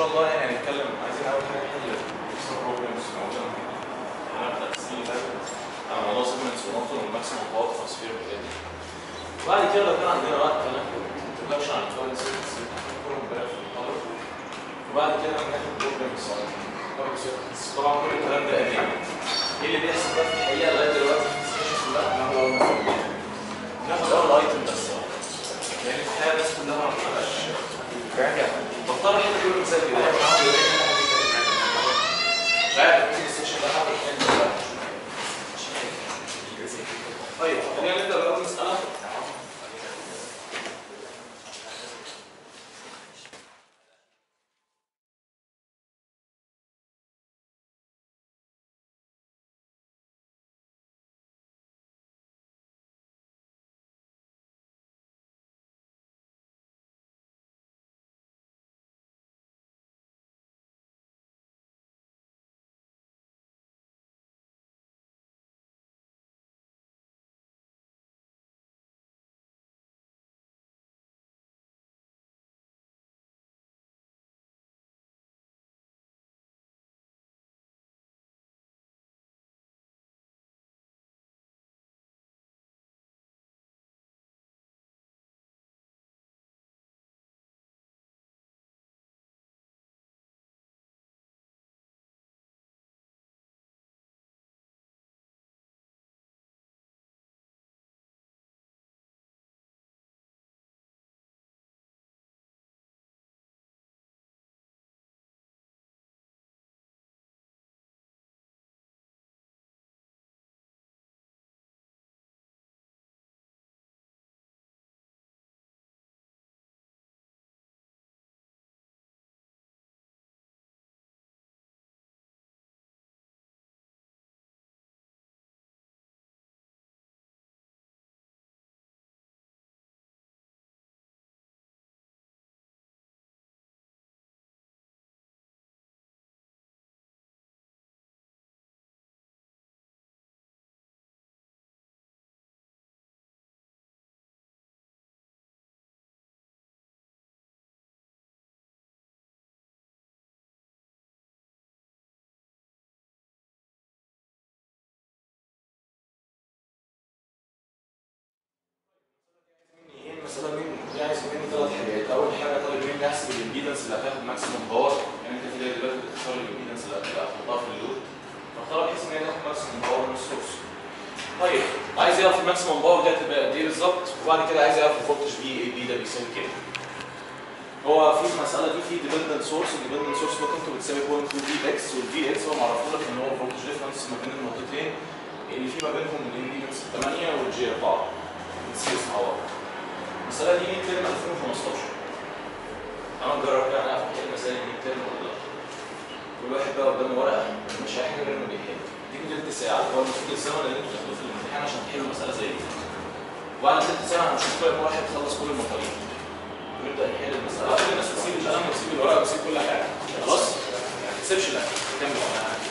الله يعني هنتكلم عايزين اول حاجه نحل الاكسترا بروبلمز موجوده هنبدا في على موضوع سيجمنتس ونقطه والماكسيموم باور ترانسفير والحاجات دي وبعد كده لو كان عندنا وقت هناخد انتروداكشن عن الكوين سيجمنتس كلهم امبارح في المحاضره وبعد كده هناخد بروبلمز طبعا كل الكلام ده قديم ايه اللي بيحصل بقى في الحقيقه لغايه دلوقتي في السيشن كلها احنا هو ناخد اول ايتم بس يعني الحقيقه الناس كلها ما بتبقاش بضطر احل كل مثال كده مش عارف ممكن السيشن ده حاطط حل ولا طيب خلينا نبدا بأول مساله ايه المساله مين عايز مني ثلاث حاجات اول حاجه طالب مني احسب الامبيدنس اللي هتاخد ماكسيموم باور يعني انت في دلوقتي بتختار الامبيدنس اللي هتحطها في اللود فاختار بحيث ان هي تاخد ماكسيموم باور من السورس طيب عايز يعرف الماكسيموم باور دي هتبقى قد ايه بالظبط وبعد كده عايز يعرف الفولتج في اي بي ده بيساوي كام هو في المساله دي في ديبندنت سورس الديبندنت سورس ده كنت بتساوي 0.2 في اكس والفي اكس هو معرفه لك ان هو الفولتج ديفرنس ما بين النقطتين اللي في ما بينهم الامبيدنس 8 والجي 4 نسيس مع بعض المسألة دي ميد ترم 2015 أنا نجرب كده أنا أفتح المسألة دي ميد ترم ولا لا كل واحد بقى قدامه ورقة مش هيحل غير إنه بيحل دي تلت ساعة هو المفروض الزمن اللي أنتوا تاخدوه في الامتحان عشان تحلوا مسألة زي دي وبعد تلت ساعة هنشوف كل واحد يخلص كل المطالب ونبدأ نحل المسألة كل الناس تسيب القلم وتسيب الورقة وتسيب كل حاجة خلاص؟ ما تسيبش لا كمل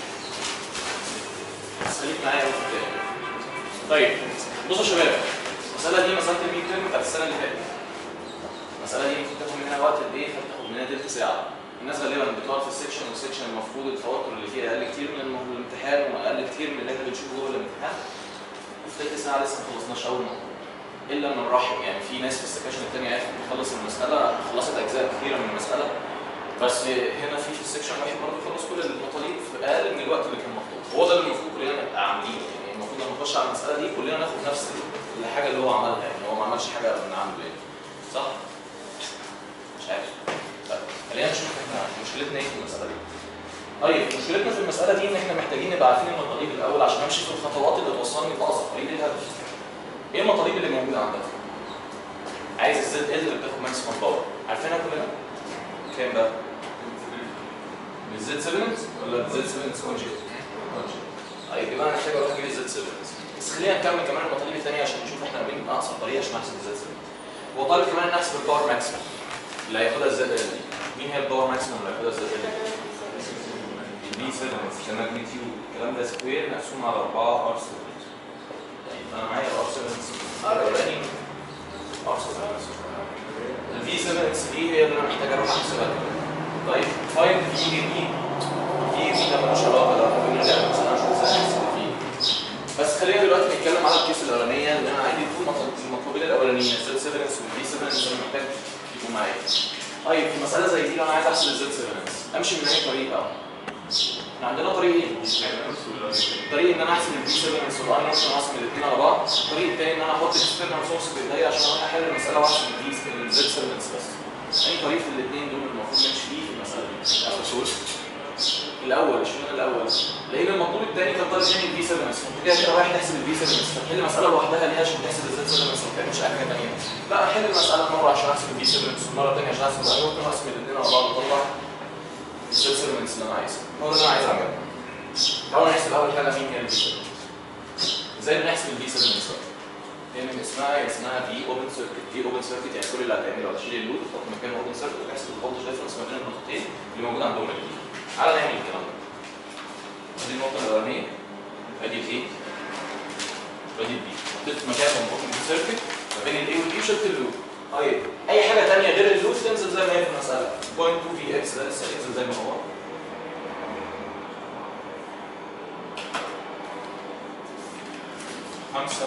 بس خليك معايا وقت تاني طيب بصوا يا شباب المسألة دي مسألة الميد ترم بتاعت السنة اللي فاتت. المسألة دي ممكن تاخد منها وقت قد إيه؟ فتاخد منها تلت ساعة. الناس غالبا بتقعد في السكشن والسكشن المفروض التوتر اللي فيه أقل كتير من الم- الامتحان وأقل كتير من اللي إحنا بنشوفه جوه الامتحان. وفي تلت ساعة لسه ما خلصناش أول نقطة. إلا من رحم يعني في ناس في السكشن التانية عرفت تخلص المسألة خلصت أجزاء كتيرة من المسألة. بس هنا في في السكشن واحد برضه خلص كل المطالب في أقل من الوقت اللي كان مطلوب. هو ده اللي المفروض كلنا نبقى عاملينه يعني المفروض لما نخش على المسألة دي كلنا ناخد نفس الحاجة اللي هو عملها يعني هو ما عملش حاجة من عنده يعني صح؟ مش عارف طيب خلينا نشوف احنا مشكلتنا ايه في المسألة دي طيب مشكلتنا في المسألة دي ان احنا محتاجين نبقى عارفين المطالب الأول عشان امشي في الخطوات اللي توصلني لأقصى طريق الهدف ايه المطالب اللي موجودة عندك؟ عايز الزد ال اللي بتاخد ماكسيمم باور عارفينها كلنا؟ كام بقى؟ الزد 7 ولا الزد 7 كونجيت؟ طيب يبقى انا محتاج اروح اجيب الزد 7 بس خلينا نكمل كمان المطالب الثانيه عشان نشوف احنا مين اقصر طريقه عشان نحسب الزد 7 هو طالب كمان نحسب الباور ماكسيمم اللي هياخدها الزد ال دي مين هي الباور ماكسيمم اللي هياخدها الزد ال دي؟ البي 7 كماجنتيود الكلام ده سكوير مقسوم على 4 ار 7 طيب انا معايا ار 7 الاولاني ار 7 الفي 7 دي هي اللي انا محتاج اروح احسبها طيب فاين في اي بي في اي بي ده ملوش علاقه لو احنا بنرجع مثلا نشوف ازاي نحسب فيه بس خلينا دلوقتي نتكلم على الكيس الاولانيه اللي انا عايز يكون المطلوبين الاولانيين الزد 7 والبي 7 اللي انا محتاج يبقوا معايا طيب في مساله زي دي لو انا عايز احسب الزد 7 امشي من اي طريقه احنا عندنا طريقين طريق ان انا احسب البي 7 والاي نوت عشان احسب الاثنين على بعض الطريق الثاني ان انا احط الاكسترنال سورس في ايديا عشان اروح احل المساله واحسب البي الزد 7 بس اي طريق في الاثنين دول المفروض نمشي فيه في المساله دي أصل الاول اشمعنى الاول لان المطلوب الثاني كان طالب مني البي 7 بس كنت كده كده رايح تحسب البي 7 بس فتحل مساله لوحدها ليه عشان تحسب الزد 7 بس ما تعملش اي حاجه ثانيه لا احل المساله مره عشان احسب البي 7 مره ثانيه عشان احسب الاي ممكن اقسم الاثنين على بعض واطلع الزد 7 اللي انا عايزه هو ده اللي انا عايز اعمله تعالوا نحسب اول حاجه مين هي البي 7 ازاي بنحسب البي 7 بالظبط هي من اسمها هي اسمها في اوبن سيركت في اوبن سيركت يعني كل اللي هتعمله هتشيل اللود وتحط مكانه اوبن سيركت وتحسب الفولتج ديفرنس ما بين النقطتين اللي موجود عندهم الاثنين تعالى نعمل الكلام ده ادي النقطه الاولانيه ادي الايه ادي البي حطيت مكانهم اوبن سيركت ما بين الاي والبي شلت اللود طيب اي حاجه ثانيه غير اللود تنزل زي ما هي في المساله 0.2 في اكس ده لسه ينزل زي ما هو خمسة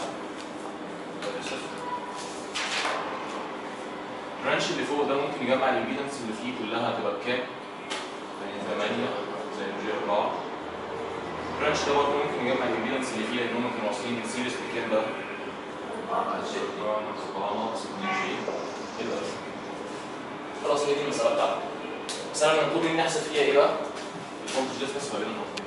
البرانش اللي فوق ده ممكن يجمع الامبيدنس اللي فيه كلها هتبقى بكام؟ 8 زي الجي 4 البرانش ده برضه ممكن يجمع الامبيدنس اللي فيه لان هم كانوا واصلين من سيريس بكام بقى؟ 4 ناقص 2 جي حلو قوي خلاص هي دي المسألة بتاعتك المسألة اللي مطلوب مني احسب فيها ايه بقى؟ الفولتج ديفرنس ما بين النقطتين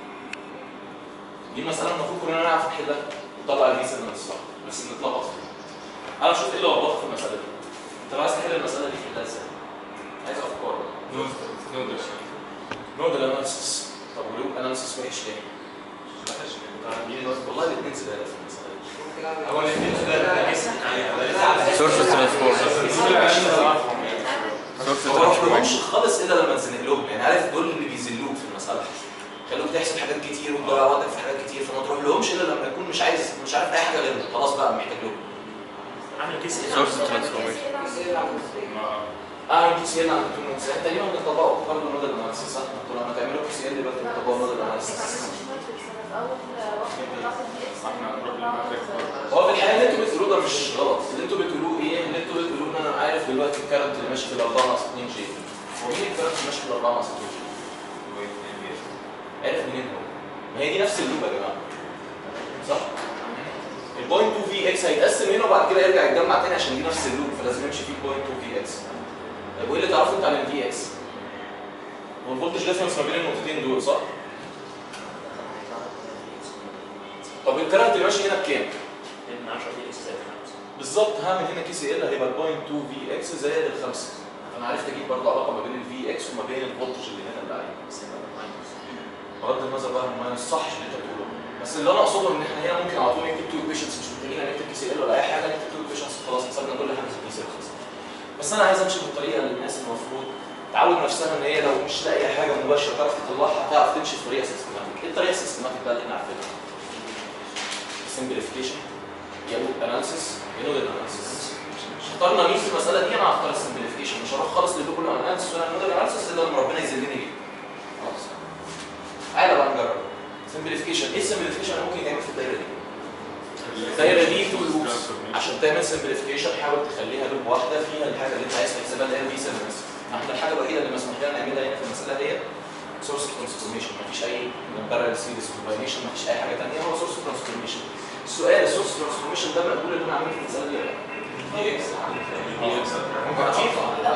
دي مسألة المفروض كلنا نعرف نحلها نطلع الفي 7 الصح بس نتلخبط فيها انا شوف ايه اللي لخبطك في المسألة دي انت لو عايز تحل المسألة دي تحلها ازاي؟ عايز افكار نودل اناليسيس طب ولو اناليسيس وحش ليه؟ والله الاثنين زبالة في المسألة دي هو الاثنين ده سورس ترانسفورم ما بروحلهمش خالص الا لما تزنق لهم يعني عارف دول اللي بيذلوك في المساله خلوك تحسب حاجات كتير وتضيع وقتك في حاجات كتير فما تروح لهمش الا لما يكون مش عايز مش عارف اي حاجه غيرهم خلاص بقى محتاج لهم عامل كيس ايه؟ سورس ترانسفورميشن اه كي سي ال عند التون ازاي تقريبا بنطبقه برضه نودل اناليسيس صح؟ انتوا لما تعملوا كي سي ال يبقى بتطبقوا نودل اناليسيس هو في الحقيقه اللي انتوا بتقولوه ده مش غلط اللي انتوا بتقولوه ايه اللي انتوا بتقولوه ان انا عارف دلوقتي الكارنت اللي ماشي في ال 4 ناقص 2 جي هو مين الكارنت اللي ماشي في ال 4 ناقص 2 جي؟ عرف منين هو؟ ما هي دي نفس اللوب يا جماعه صح؟ البوينت 2 في اكس هيتقسم هنا وبعد كده يرجع يتجمع تاني عشان دي نفس اللوب فلازم يمشي فيه بوينت 2 في اكس طب وايه اللي تعرفه انت عن الفي اكس؟ هو الفولتج ديفرنس ما بين النقطتين دول صح؟ طب الكارنت اللي ماشي هنا بكام؟ من 10 دي اكس زائد 5 بالظبط هعمل هنا كي سي ال هيبقى البوينت 2 في اكس زائد الخمسه فانا عرفت اجيب برضه علاقه ما بين الفي اكس وما بين الفولتج اللي هنا اللي عليه بس يبقى ماينس بغض النظر بقى ما يصحش اللي انت بتقوله بس اللي انا اقصده ان احنا هنا ممكن على طول نكتب تو ايكويشنز مش محتاجين نكتب كي سي ال ولا اي حاجه نكتب تو ايكويشنز خلاص حسبنا كل حاجه في الكي سي ال خلاص بس انا عايز امشي بالطريقه اللي الناس المفروض تعود نفسها ان هي لو مش لاقيه حاجه مباشره تعرف تطلعها تعرف تمشي في طريقه سيستماتيك ايه الطريقه السيستماتيك بقى اللي احنا عارفينها؟ simplification يا نود اناليسيس يا نود اناليسيس اخترنا مين في المساله دي انا هختار السمبليفيكيشن مش هروح خالص للو كله اناليسيس ولا نود اناليسيس الا لما ربنا يذلني بيه خلاص تعالى بقى نجرب سمبليفيكيشن ايه السمبليفيكيشن اللي ممكن يتعمل في الدايره دي؟ الدايره دي تو لوبس عشان تعمل سمبليفيكيشن حاول تخليها لوب واحده فيها الحاجه اللي انت عايز تحسبها اللي هي الفي 7 بس احنا الحاجه الوحيده اللي مسموح لنا نعملها هنا في المساله هي سورس ترانسفورميشن مفيش اي بارallel سيريز كومباينيشن مفيش اي حاجه ثانيه هو سورس ترانسفورميشن السؤال السورس ترانسفورميشن ده مقبول ان انا اعمله في المساله دي ولا لا؟ ممكن اكيد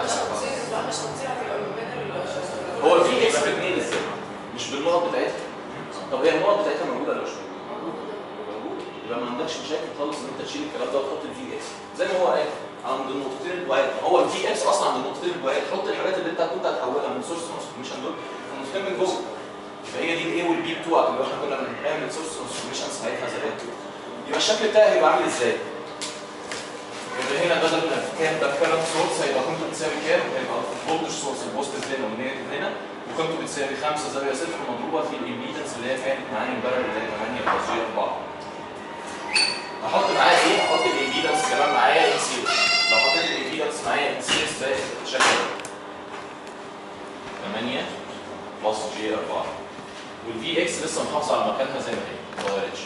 هو الفي اكس باثنين ازاي؟ مش بالنقط بتاعتها طب هي النقط بتاعتها موجوده ولا مش موجوده؟ موجوده يبقى ما عندكش مشاكل خالص ان انت تشيل الكلام ده وتحط الفي اكس زي ما هو قال عند النقطتين البعاد هو الفي اكس اصلا عند النقطتين البعاد حط الحاجات اللي انت كنت هتحولها من سورس ترانسفورميشن دول في النقطتين من جوه فهي دي الاي والبي بتوعك اللي احنا كنا بنعمل سورس ترانسفورميشن ساعتها زمان يبقى الشكل بتاعي هيبقى عامل ازاي؟ يبقى هنا بدل ما كان ده كارنت سورس هيبقى قيمته بتساوي كام؟ هيبقى الفولتج سورس البوزيتيف هنا والنيجاتيف هنا وقيمته بتساوي 5 زاويه صفر مضروبه في الامبيدنس اللي هي كانت معايا امبارح اللي هي 8 بلس 4 هحط معايا ايه؟ هحط الامبيدنس كمان معايا ان سيريس لو حطيت الامبيدنس معايا ان سيريس ده الشكل ده 8 بلس جي 4 والفي اكس لسه محافظه على مكانها زي ما هي ما اتغيرتش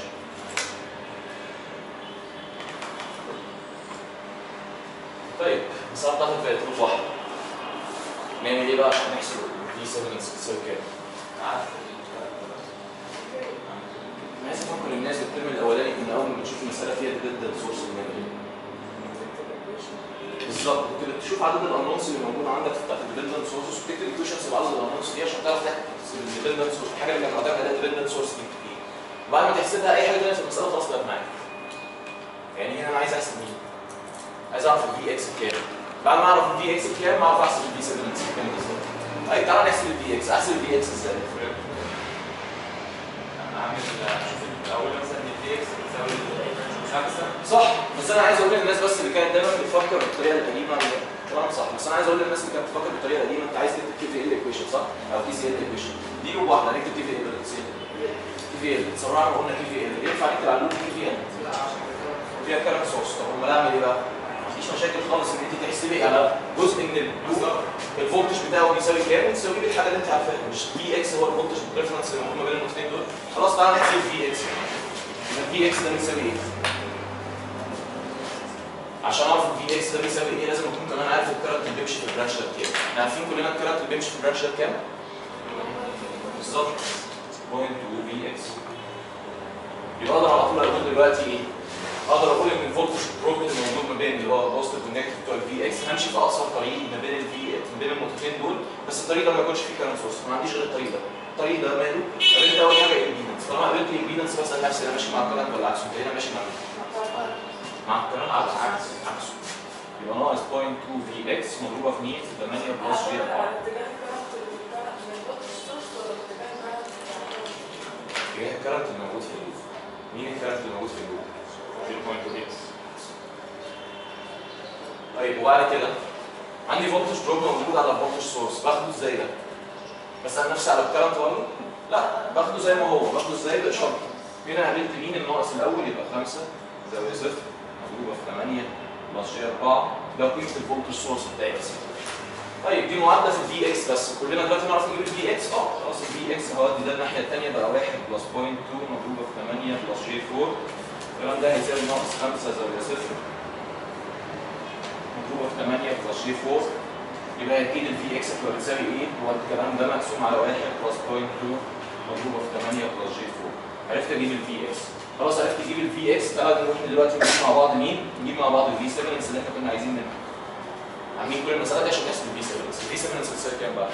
طيب الساعه بتاعتك بقت روت واحده نعمل ايه بقى عشان نحسب دي 7 بتساوي كام؟ انا عايز افكر الناس الترم الاولاني من اول ما تشوف المساله فيها ديبندنت سورس بنعمل ايه؟ بالظبط كده تشوف عدد الانونس اللي موجوده عندك بتاعت الديبندنت سورسز وتكتب ايكويشنز بعدد الانونس دي عشان تعرف تحسب الديبندنت سورس الحاجه اللي كانت معتمد عليها الديبندنت سورس دي ايه وبعد ما تحسبها اي حاجه ثانيه في المساله خلاص بقت معاك يعني هنا انا عايز احسب مين؟ عايز اعرف الفي اكس بكام بعد ما اعرف الفي اكس بكام اعرف احسب الفي 7 بكام بالظبط طيب تعالى نحسب الفي اكس احسب الفي اكس ازاي؟ عامل شوف الاول مثلا الدي اكس بتساوي خمسه صح بس انا عايز اقول للناس بس اللي كانت دايما بتفكر بالطريقه القديمه طبعا صح بس انا عايز اقول للناس اللي كانت بتفكر بالطريقه القديمه انت عايز تكتب كي في ال ايكويشن صح؟ او كي سي ال ايكويشن دي لوب واحده هنكتب كي في ال كي في ال تصورها قلنا كي في ال ينفع نكتب على اللوب كي في ال فيها كلام سورس طب امال اعمل ايه بقى؟ مفيش مشاكل خالص ان انت تحسبي على جزء من اللوب الفولتج بتاعه بيساوي كام وتساوي الحاجه اللي انت عارفاها مش في اكس هو الفولتج ريفرنس اللي موجود ما بين النقطتين دول خلاص تعالى نحسب في اكس الفي اكس ده بيساوي ايه؟ عشان اعرف الفي اكس ده بيساوي ايه لازم اكون كمان عارف الكرنت اللي بيمشي في البرانش ده بكام احنا عارفين كلنا الكرنت اللي بيمشي في البرانش ده بكام؟ بالظبط 0.2 في اكس يبقى اقدر على طول اقول دلوقتي ايه؟ اقدر اقول ان الفولتج دروب اللي موجود ما بين اللي هو البوزيتيف والنيجاتيف بتوع الفي اكس همشي في اقصر طريق ما بين الفي ما بين النقطتين دول بس الطريق ده ما يكونش فيه كارنت سورس ما عنديش غير الطريق ده الطريق ده ماله؟ قابلت اول حاجه الامبيدنس طالما قابلت الامبيدنس بسال نفسي انا ماشي مع الكرنت ولا عكسه؟ هنا ماشي مع مين؟ مع الكرنت عكس عكس عكسه يبقى ناقص 0.2 في اكس مضروبه في مين؟ في 8 بلس جي 4 اتجاه الكرنت اللي موجود في اللوب مين الكرنت اللي موجود في اللوب؟ 0.2 اكس طيب وبعد كده عندي فولتج دروب موجود على الفولتج سورس باخده ازاي ده؟ بسال نفسي على الكرنت برضه؟ لا باخده زي ما هو باخده ازاي باشاره هنا قابلت مين الناقص الاول يبقى 5 زاويه صفر مضروبه في 8 بلس جي 4 ده قيمه الفولتج سورس بتاعي بس طيب دي معادله في الفي اكس بس كلنا دلوقتي نعرف نجيب الفي اكس اه خلاص الفي اكس هودي ده الناحيه الثانيه بقى 1 بلس 0.2 مضروبه في 8 بلس جي 4 الكلام ده هيساوي ناقص 5 زاويه صفر مضروبه في 8 بلس جي 4 يبقى اكيد الفي اكس هتبقى بتساوي ايه؟ هو الكلام ده مقسوم على 1 بلس 0.2 مضروبه في 8 بلس جي 4 عرفت اجيب الفي اكس خلاص عرفت اجيب الفي اكس تعالى نروح دلوقتي نجيب مع بعض مين؟ نجيب مع بعض الفي 7 اللي احنا كنا عايزين منه عاملين كل المسألة دي عشان نحسب الفي 7 الفي 7 بتساوي كام بقى؟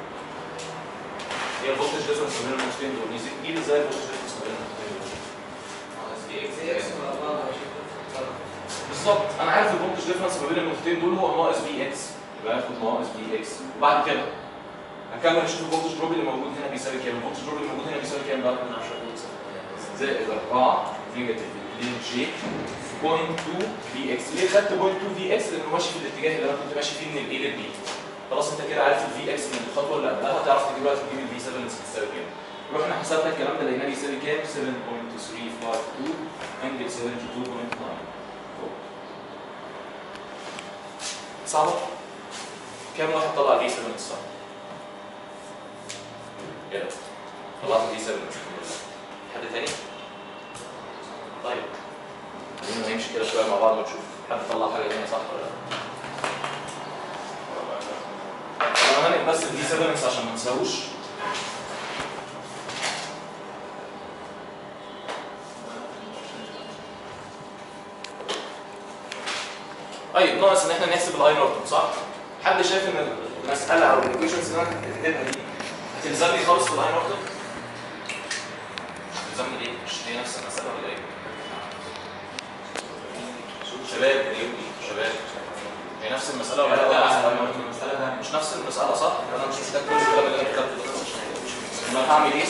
هي الفولتج ديفرنس ما بين النقطتين دول نجيب ازاي الفولتج ديفرنس ما بين النقطتين دول؟ دي اكس بالظبط انا عارف الفولتج ديفرنس ما بين النقطتين دول هو ناقص في اكس يبقى هاخد ناقص في اكس وبعد كده هكمل اشوف الفولتج دروب اللي موجود هنا بيساوي كام الفولتج دروب اللي موجود هنا بيساوي كام بقى؟ زائد 4 نيجاتيف 2 جي 0.2 في اكس ليه خدت 0.2 في اكس لانه ماشي في الاتجاه اللي انا كنت ماشي فيه من الاي للبي خلاص انت كده عارف الفي اكس من الخطوه اللي قبلها تعرف تجيب دلوقتي تجيب الفي 7 بتساوي كام رحنا حسبنا الكلام ده لقيناه بيساوي كام 7.352 انجل 72.9 صعبه كام واحد طلع في 7 صح يلا طلعت في 7 حد تاني طيب خلينا نمشي كده شويه مع بعض ونشوف حد طلع حاجه تانية صح ولا لا انا هنقل بس الدي 7 عشان ما ننساهوش طيب ناقص ان احنا نحسب الاي نورتون صح؟ حد شايف ان المساله او الايكويشنز اللي انا كاتبها دي هتلزمني خالص في الاي نورتون؟ تلزمني ليه؟ مش هي نفس المساله ولا ايه؟ شباب يومي شباب هي نفس المساله ولا لا؟ المسألة ده مش نفس المساله صح؟ انا مش محتاج كل الكلام اللي انا كتبته ده انا هعمل ايه؟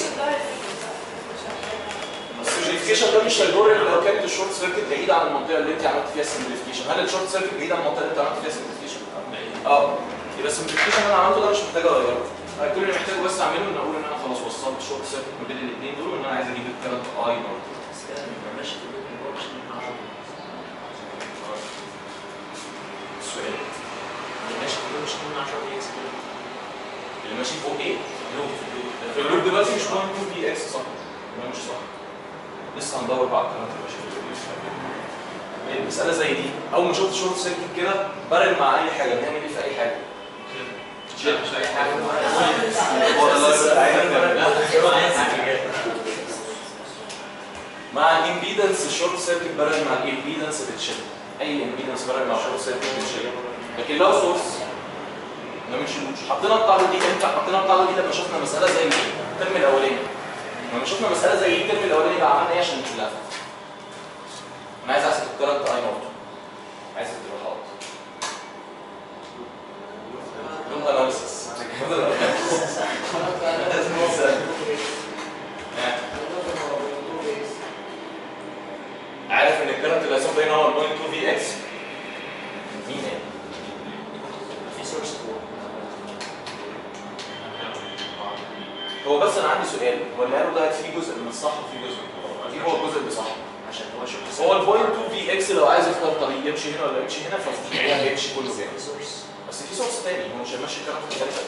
بس السمبليفيكيشن ده مش هيضر إلا لو كانت الشورت سيركت بعيده عن المنطقه اللي انت عملت فيها السمبليفيكيشن هل الشورت سيركت بعيده عن المنطقه اللي انت عملت فيها السمبليفيكيشن؟ اه يبقى السمبليفيكيشن اللي انا عملته ده مش محتاج اغيره أنا كل اللي محتاجه بس اعمله ان اقول ان انا خلاص وصلت الشورت سيركت ما بين الاثنين دول وان انا عايز اجيب الكرنت اي نورت بس كده بيبقى ماشي في اللوب اللي هو مش 10 السؤال ماشي في اللوب مش 10 دي اكس كده اللي ماشي فوق ايه؟ لوب في اللوب دلوقتي مش 2 في اكس صح؟ ولا مش صح؟ لسه هندور بقى على الكلام اللي ماشي في اللوب المسألة زي دي أول ما شفت شورت سيركت كده برن مع أي حاجة بنعمل إيه في أي حاجة؟ مش اي حاجه هو ده اللي أنا عايز أعمله. مع الامبيدنس الشورت سيركت برن مع الامبيدنس بتشيل اي امبيدنس برن مع الشورت سيركت بتشيل لكن لو سورس ما بنشيلوش حطينا القاعده دي امتى حطينا القاعده دي لما شفنا مساله زي دي الترم الاولاني لما شفنا مساله زي دي الترم الاولاني بقى عملنا ايه عشان نحلها انا عايز احسب الكرنت اي نوت عايز اكتب الخط لون اناليسيس عارف ان الكرنت اللي هيصب هنا هو 0.2 في اكس مين يعني؟ في سورس فوق هو بس انا عندي سؤال هو اللي قاله ده في جزء من الصح وفي جزء من الغلط اكيد هو الجزء اللي صح عشان هو شوف هو البوينت 2 في اكس لو عايز يختار طريق يمشي هنا ولا يمشي هنا فمستحيل هيمشي كله هنا سورس بس في سورس تاني هو مش هيمشي الكرنت في الثالثه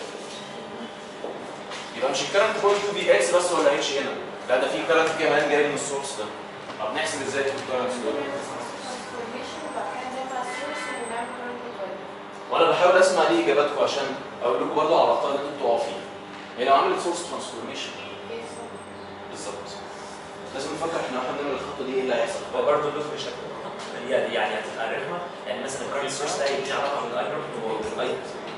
يبقى مش الكرنت بوينت 2 في اكس بس ولا هيمشي هنا لا ده في كرنت كمان جاي من السورس ده طب نحسب ازاي الكرنت ده وانا بحاول اسمع ليه اجاباتكم عشان اقول لكم برضه على الاخطاء اللي انتوا بتقعوا فيها هي لو عملت سورس ترانسفورميشن بالظبط لازم نفكر احنا واحنا بنعمل الخطه دي ايه اللي هيحصل هو برضه اللوك مش هتبقى- يعني يعني هتبقى رخمه يعني مثلا الكارنت سورس ده يدي علاقه بالايرون والاي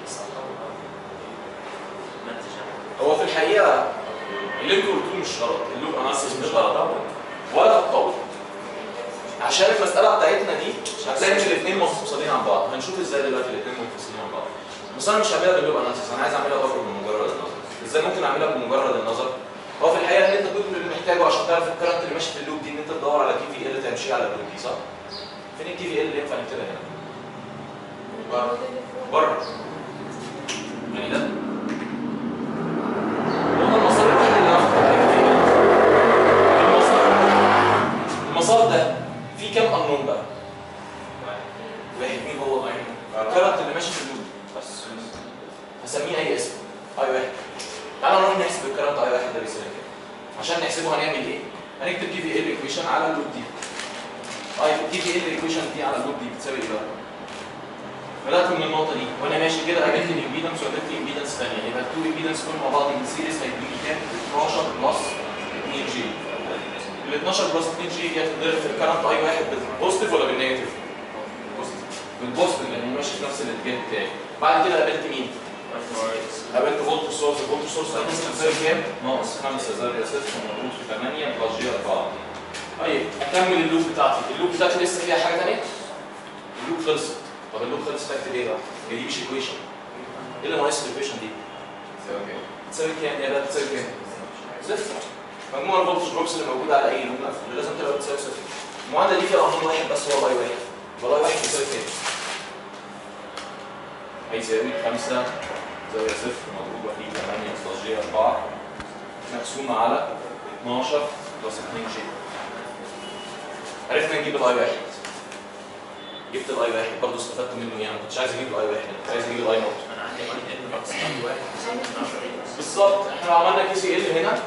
ما انتش عارف. هو في الحقيقه اللي انتوا قلتوه مش غلط اللوب اناليسيس مش غلط ولا خطاوي عشان المساله بتاعتنا دي هتلاقي مش الاثنين منفصلين عن بعض هنشوف ازاي دلوقتي الاثنين منفصلين عن بعض بس انا مش هعملها باللوب اناليسيس انا عايز اعملها برضه بمجرد النظر ازاي ممكن اعملها بمجرد النظر هو في الحقيقه ان انت كل اللي محتاجه عشان تعرف الكرنت اللي ماشي في اللوب دي ان انت تدور على كي في ال تمشي على اللوب دي صح؟ فين الكي في ال اللي ينفع نكتبها هنا؟ بره يعني ده هو المسار الوحيد اللي انا فكرت فيه المسار المسار ده فيه كام قانون بقى؟ واحد مين هو الكرنت اللي ماشي في اللوب بس هسميه اي اسم اي واحد تعالى نروح نحسب الكرنت اي واحد ده بيساوي كام عشان نحسبه هنعمل ايه؟ هنكتب كي في ال ايكويشن على اللوب دي اي كي في ال ايكويشن دي على اللوب دي بتساوي ايه بقى؟ بدات من النقطه دي وانا ماشي كده قابلت الامبيدنس وقابلت امبيدنس ثانيه يبقى التو امبيدنس كلهم مع بعض من سيريز هيديني كام 12 بلس 2 جي ال 12 بلس 2 جي دي هتتضرب في الكرنت اي واحد بالبوزيتيف ولا بالنيجاتيف؟ بوزيتيف بالبوزيتيف لان ماشي في نفس الاتجاه بتاعي بعد كده قابلت مين؟ قابلت فولت سورس الفولت سورس ده ممكن تساوي كام؟ ناقص 5 زائد 6 مضروب في 8 بلس جي 4 طيب اكمل اللوب بتاعتي اللوب بتاعتي لسه فيها حاجه ثانيه؟ اللوب خلصت طب اللوب خلصت اكتب ايه بقى؟ هي دي مش ايكويشن ايه اللي ناقص الايكويشن دي؟ تساوي كام؟ تساوي كام؟ يا بقى تساوي كام؟ صفر مجموع الفولتج دروبس اللي موجوده على اي لوب مقفول لازم تبقى بتساوي صفر المعادله دي فيها قانون واحد بس هو اي واحد يبقى اي واحد بيساوي كام؟ هيساوي 5 زاوية صفر مضروبة في 8 بلس جي 4 مقسومة على 12 بلس 2 جي عرفنا نجيب الاي واحد جبت الاي واحد برضه استفدت منه يعني ما كنتش عايز اجيب الاي واحد كنت عايز اجيب الاي نوت انا عندي اي ان ناقص اي واحد يساوي 12 بالظبط احنا لو عملنا كي سي ال هنا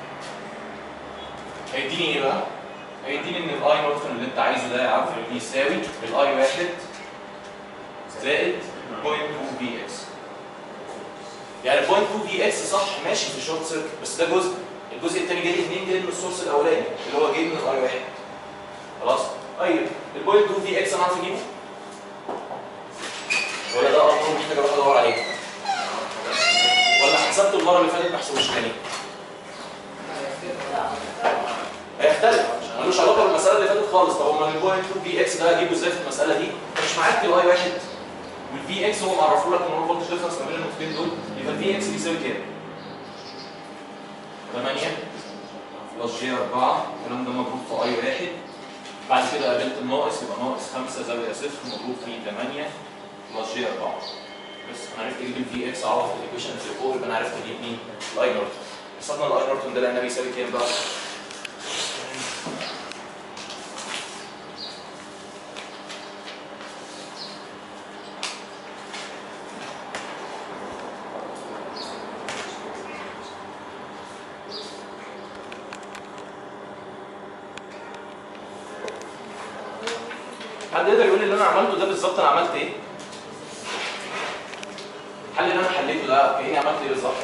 هيديني ايه بقى؟ هيديني ان الاي نوت اللي انت عايزه ده يا عم يساوي الاي واحد زائد 0.2 في اكس يعني 0.2 في اكس صح ماشي في الشورت سيركت بس ده جزء الجزء الثاني جاي منين جاي من السورس الاولاني اللي هو جاي من الاي واحد خلاص طيب ال 0.2 في اكس انا عارف اجيبه ولا ده اصلا محتاج اروح ادور عليه ولا حسبته المره اللي فاتت ما حسبوش تاني هيختلف ملوش علاقه بالمساله اللي فاتت خالص طب امال البوينت 2 في اكس ده هجيبه ازاي في المساله دي مش معاك الاي واحد والفي اكس هو معرفه لك ان هو فولتج ديفرنس ما بين النقطتين دول يبقى الفي اكس بيساوي كام؟ 8 بلس جي 4 الكلام ده مضروب في اي واحد بعد كده قابلت الناقص يبقى ناقص 5 زاويه صفر مضروب في 8 بلس جي 4 بس انا عرفت اجيب الفي اكس اعوض في الايكويشن اللي فوق يبقى انا عرفت اجيب مين؟ الاي نورتون حسبنا الاي نورتون ده لقينا بيساوي كام بقى؟ حد يقدر يقول لي اللي انا عملته ده بالظبط انا عملت ايه؟ الحل اللي انا حليته ده كاني عملت ايه بالظبط؟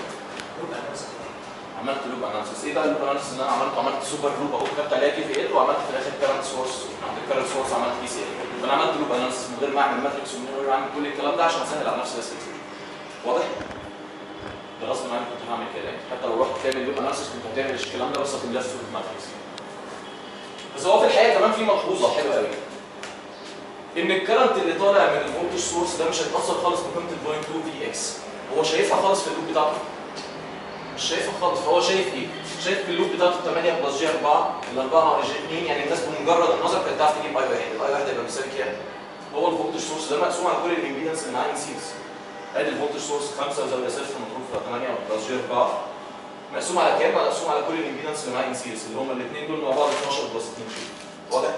عملت لوب اناليسيس ايه بقى اللوب اناليسيس اللي انا عملته عملت سوبر لوب اهو كتبت عليها كي في ال وعملت في الاخر كارنت سورس عند الكارنت سورس عملت بي سي ال فانا عملت لوب اناليسيس من غير ما اعمل ماتريكس ومن غير ما اعمل كل الكلام ده عشان اسهل على نفسي بس واضح؟ ده غصب عني كنت هعمل كده يعني حتى لو رحت تعمل لوب اناليسيس كنت هتعمل الكلام ده بس هتملاش في الماتريكس بس هو في الحقيقه كمان في ملحوظه حلوه قوي ان الكرنت اللي طالع من الفولتج سورس ده مش هيتاثر خالص بقيمه البوينت 2 في اكس هو شايفها خالص في اللوب بتاعته مش شايفها خالص فهو شايف ايه؟ شايف في اللوب بتاعته 8 بلس جي 4 ال 4 ناقص جي 2 يعني الناس بمجرد النظر كانت تعرف تجيب اي واحد الاي واحد هيبقى بيساوي كام؟ هو الفولتج سورس ده مقسوم على كل الامبيدنس اللي معاه سيريز ادي الفولتج سورس 5 وزاويه صفر مضروب في 8 بلس جي 4 مقسوم على كام؟ مقسوم على كل الامبيدنس اللي معاه سيريز اللي هم الاثنين دول مع بعض 12 بلس 2 جي واضح؟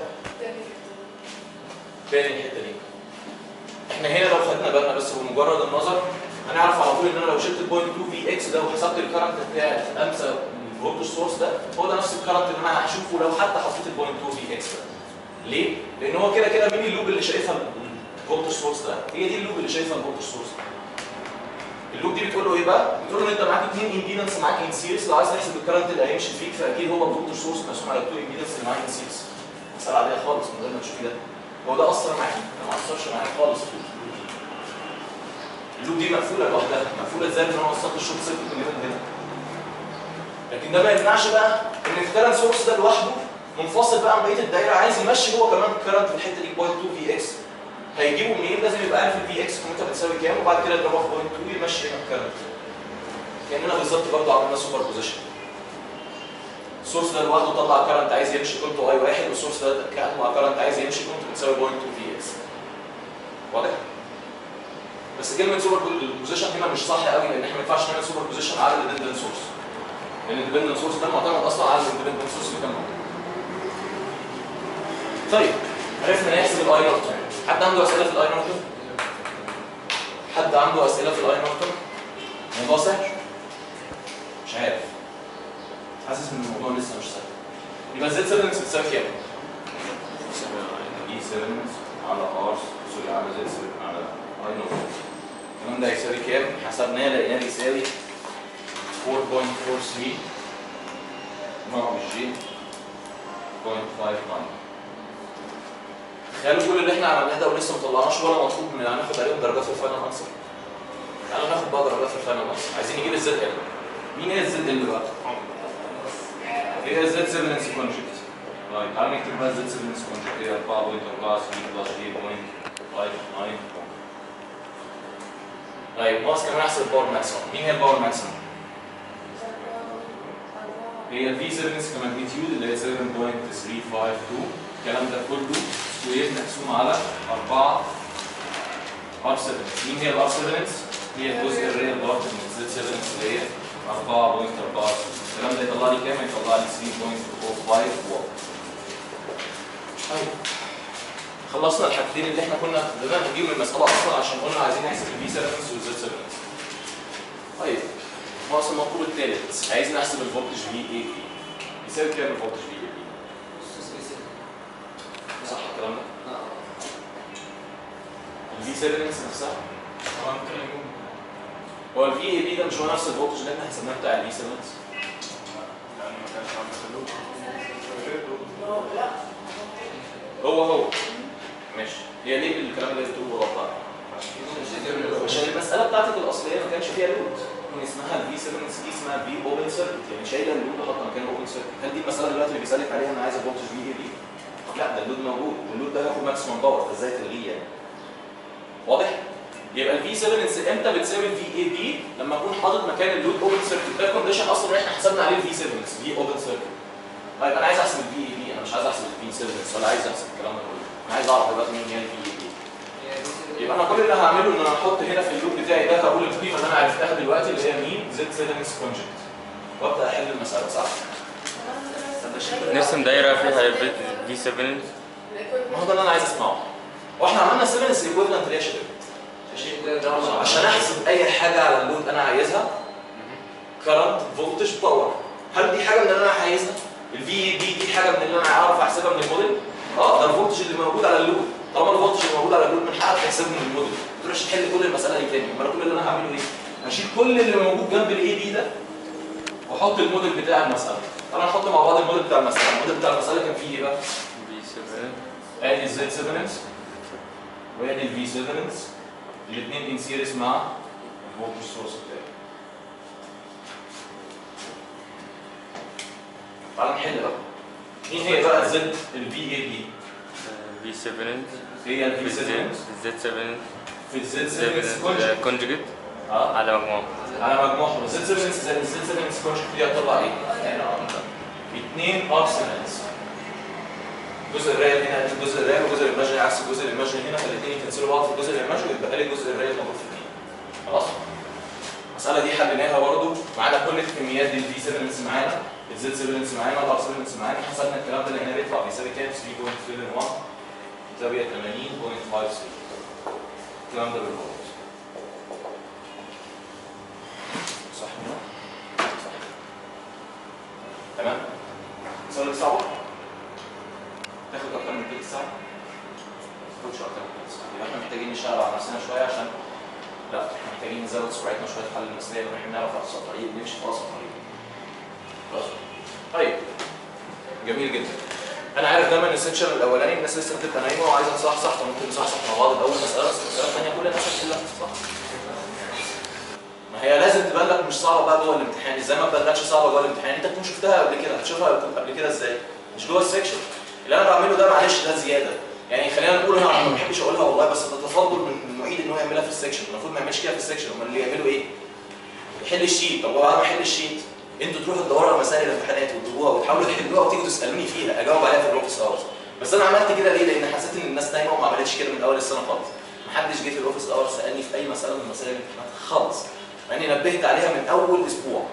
تاني الحته دي احنا هنا لو خدنا بالنا بس بمجرد النظر هنعرف على طول ان انا لو شلت البوينت 2 في اكس ده وحسبت الكرنت بتاع امسى الفولتج سورس ده هو ده نفس الكرنت اللي انا هشوفه لو حتى حطيت البوينت 2 في اكس ده ليه؟ لان هو كده كده مين اللوب اللي شايفها الفولتج سورس ده؟ هي دي اللوب اللي شايفها الفولتج سورس ده اللوب دي بتقول له ايه بقى؟ بتقول له ان انت معاك اثنين امبيدنس معاك ان سيريز لو عايز تحسب الكرنت اللي هيمشي فيك فاكيد هو الفولتج سورس مقسوم على التو امبيدنس اللي معاك ان سيريز مسألة عادية خالص من غير ما تشوفي ده هو ده اثر معاكي؟ ما اثرش معاك خالص اللوب دي مقفوله لوحدها مقفوله ازاي ان انا وصلت الشوط سيركت من هنا لهنا لكن ده ما يمنعش بقى ان الكرنت سورس ده لوحده منفصل بقى عن بقيه الدايره عايز يمشي هو كمان الكرنت في الحته دي بوينت 2 في اكس هيجيبه منين لازم يبقى عارف الفي اكس قيمتها بتساوي كام وبعد كده يضربها في بوينت 2 يمشي هنا الكرنت كاننا بالظبط برضه عملنا سوبر بوزيشن السورس ده لوحده طلع كرنت عايز يمشي قيمته اي واحد والسورس ده طلع كرنت عايز يمشي قيمته بتساوي بوينت 2 في اكس واضح؟ بس كلمه سوبر بوزيشن هنا مش صح قوي لان احنا ما ينفعش نعمل سوبر بوزيشن على الاندبندنت سورس لان الاندبندنت سورس ده معتمد اصلا على الاندبندنت سورس اللي كان موجود طيب عرفنا نحسب الاي نورتون حد عنده اسئله في الاي نورتون حد عنده اسئله في الاي نورتون الموضوع سهل مش عارف حاسس ان الموضوع لسه مش سهل يبقى زد 7 بتساوي كام؟ اي 7 على ار سوري على زد 7 على اي نوت الكلام ده هيساوي كام؟ حسبناه لقيناه يساوي 4.43 ناقص جي 0.59 تخيلوا كل اللي احنا عملناه ده ولسه ما طلعناش ولا مطلوب من هناخد عليهم درجات في الفاينل انسر تعالوا ناخد بقى درجات في الفاينل انسر عايزين نجيب الزد ال مين هي الزد ال بقى؟ هي الزد 7 انس كونجكت طيب تعالوا نكتب بقى الزد 7 انس كونجكت هي 4.43 بلس جي 0.59 طيب ناقص كمان احسب الباور ماكسيموم مين هي الباور ماكسيموم؟ هي الفي 7 كماجنتيود اللي هي 7.352 الكلام ده كله سكوير مقسوم على 4 ار 7 مين هي الار 7 هي الجزء الريال بارت من الزد 7 اللي هي 4.4 الكلام ده يطلع لي كام؟ يطلع لي 3.45 واط طيب خلصنا الحاجتين اللي احنا كنا بدأنا نجيب من المسألة أصلا عشان قلنا عايزين نحسب الفي 7 والزد 7 طيب ناقص المطلوب الثالث عايز نحسب الفولتج في اي بي يساوي كام الفولتج في اي بي؟ صح الكلام ده؟ الفي 7 نفسها هو ممكن يكون هو الفي اي بي ده مش هو نفس الفولتج اللي احنا حسبناه بتاع الفي 7 يعني ما كانش عم يخلوه هو هو ماشي هي ليه الكلام اللي بتقوله غلط عشان المساله بتاعتك الاصليه ما كانش فيها لود كان اسمها الفي 7 دي اسمها في اوبن سيركت يعني شايله اللود وحاطه مكان اوبن سيركت هل دي المساله دلوقتي اللي بيسالك عليها انا عايز فولتج في اي بي لا ده اللود موجود واللود ده هياخد ماكسيمم باور فازاي تلغيه يعني واضح يبقى الفي 7 امتى بتساوي الفي اي بي لما اكون حاطط مكان اللود اوبن سيركت ده الكونديشن اصلا احنا حسبنا عليه الفي 7 في اوبن سيركت طيب انا عايز احسب الفي اي بي انا مش عايز احسب الفي 7 ولا عايز احسب الكلام ده كله انا عايز اعرف دلوقتي مين هي الفي اي بي يبقى انا كل اللي هعمله ان انا هحط هنا في اللوب بتاعي ده هقول القيمه اللي انا عرفتها دلوقتي اللي هي مين زد 7 كونجكت وابدا احل المساله صح؟ نرسم دايرة فيها في 7 ما هو ده اللي انا عايز اسمعه واحنا عملنا 7 ايكويفالنت ليه يا شباب؟ عشان احسب اي حاجه على اللود انا عايزها كرنت فولتج باور هل دي حاجه من اللي انا عايزها؟ الفي اي بي دي حاجه من اللي انا اعرف احسبها من الموديل؟ اه ده الفولتج اللي موجود على اللود طالما الفولتج اللي موجود على اللود من حقك تحسبه من الموديل ما تروحش تحل كل المساله دي تاني امال كل اللي انا هعمله ايه؟ هشيل كل اللي موجود جنب الاي بي ده واحط الموديل بتاع المساله طبعا نحط مع بعض الموديل بتاع المساله الموديل بتاع المساله كان فيه ايه بقى؟ V7 ادي الزد 7 انس وادي الفي 7 انس الاثنين ان سيريس مع الفولتج سورس بتاعي تعال نحل بقى مين هي بقى الزد الفي اي بي V7 هي الفي 7 انس Z7 في الزد 7 انس 7 كونجكت conjugate اه على مجموعة على مجموعهم الزد 7 انس زائد الزد 7 انس كونجكت دي هتطلع ايه؟ اثنين اوكسيدنتس الجزء الريال هنا الجزء الريال والجزء الايماجيني عكس الجزء الايماجيني هنا فالاثنين يكنسلوا بعض في الجزء الايماجيني ويتبقى لي الجزء الريال موجود في الاثنين خلاص المساله دي حليناها برضو معانا كل الكميات دي الفي 7 انس معانا الزد 7 انس معانا الار 7 انس معانا حسبنا الكلام ده لقيناه بيطلع بيساوي كام 3.71 يساوي 80.53 الكلام ده بالفولت صح كده؟ صح تمام؟ السؤال اللي صعبه؟ تاخد اكتر من تلت ساعه؟ ما تاخدش اكتر من تلت ساعه يبقى احنا محتاجين نشتغل على نفسنا شويه عشان لا احنا محتاجين نزود سرعتنا شويه في حل المسائل ونحن نعرف اقصى طريق نمشي في اقصى طريق خلاص طيب جميل جدا انا عارف دايما ان السكشن الاولاني الناس لسه بتبقى نايمه وعايزه تصحصح فممكن نصحصح مع بعض باول مساله بس المساله الثانيه كل الناس هتحلها صح ما هي لازم تبان لك مش صعبه بقى جوه الامتحان ازاي ما تبانلكش صعبه جوه الامتحان انت تكون شفتها قبل كده هتشوفها قبل كده ازاي مش جوه السكشن اللي انا بعمله ده معلش ده زياده يعني خلينا نقول انا ما بحبش اقولها والله بس ده تفضل من المعيد ان هو يعملها في السكشن المفروض ما يعملش كده في السكشن امال اللي يعملوا ايه؟ يحل الشيت طب هو انا بحل الشيت انتوا تروحوا تدوروا على مسائل الامتحانات وتجيبوها وتحاولوا تحلوها وتيجوا تسالوني فيها اجاوب عليها في الاوفيس اورز بس انا عملت كده ليه؟ لان حسيت ان الناس نايمه وما عملتش كده من اول السنه خالص محدش جه في الاوفيس اورز سالني في اي مساله من مسائل الامتحانات خالص مع اني نبهت عليها من اول اسبوع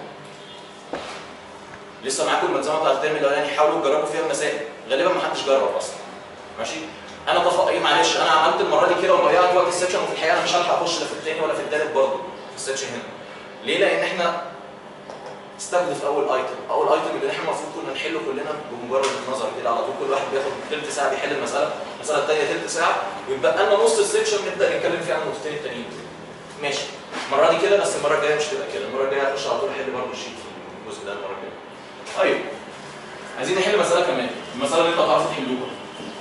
لسه معاكم الملزمه بتاعت الترم الاولاني حاولوا تجربوا فيها المسائل غالبا ما حدش جرب اصلا ماشي انا طف... ايه معلش انا عملت المره دي كده وضيعت وقت السكشن وفي الحقيقه انا مش هلحق اخش لا في الثاني ولا في الثالث برضه في السكشن هنا ليه؟ لان احنا استهدف اول ايتم اول ايتم اللي احنا المفروض كنا نحله كلنا بمجرد النظر كده على طول كل واحد بياخد ثلث ساعه بيحل المساله المساله الثانيه ثلث ساعه ويبقى لنا نص السكشن نبدا نتكلم فيه عن النقطتين التانيين ماشي المره دي كده بس المره الجايه مش تبقى كده المره الجايه هخش على طول احل برضه الشيت في الجزء ده المره الجايه طيب عايزين نحل مساله كمان المساله اللي انتوا هتعرفوا تحلوها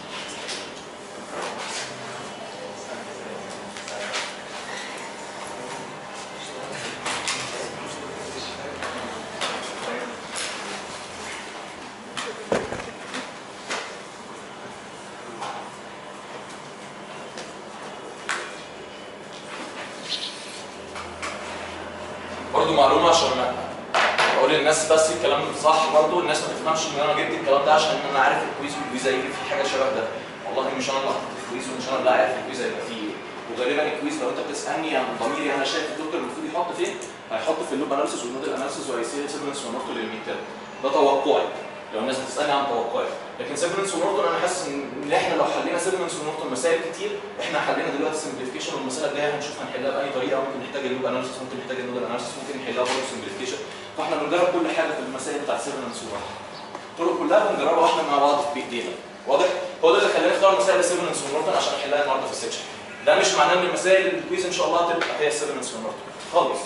برضه معلومه عشان ما اقول للناس بس الكلام صح برضه الناس ما تفهمش ان انا جبت الكلام ده عشان انا عارف الكويز والكويز هيجي فيه حاجه شبه ده والله مش انا اللي حطيت الكويز ومش انا اللي عارف الكويز هيبقى فيه ايه وغالبا الكويز لو انت بتسالني عن ضميري انا شايف الدكتور المفروض يحط فين هيحط في اللوب اناليسيس والموديل اناليسيس وهيسير سيجمنتس ونورتون للميد تيرم ده توقعي لو الناس بتسالني عن توقعي لكن سيجمنتس ونورتون انا حاسس ان احنا لو حلينا سيجمنتس ونورتون مسائل كتير احنا حلينا دلوقتي سمبليفيكيشن والمساله الجايه هنشوف هنحلها باي طريقه ممكن نحتاج اللوب اناليسيس ممكن نحتاج الموديل اناليسيس ممكن نحلها برضه سمبليفيكيشن فاحنا بنجرب كل حاجه في المسائل بتاعت سيجمنتس ونورتون الطرق كلها بنجربها واحنا مع بعض بايدينا واضح هو ده اللي خلاني اختار مسائل سيجمنتس ونورتون عشان احلها النهارده في السكشن ده مش معناه ان المسائل الكويز ان شاء الله هتبقى هي سيجمنتس ونورتون خالص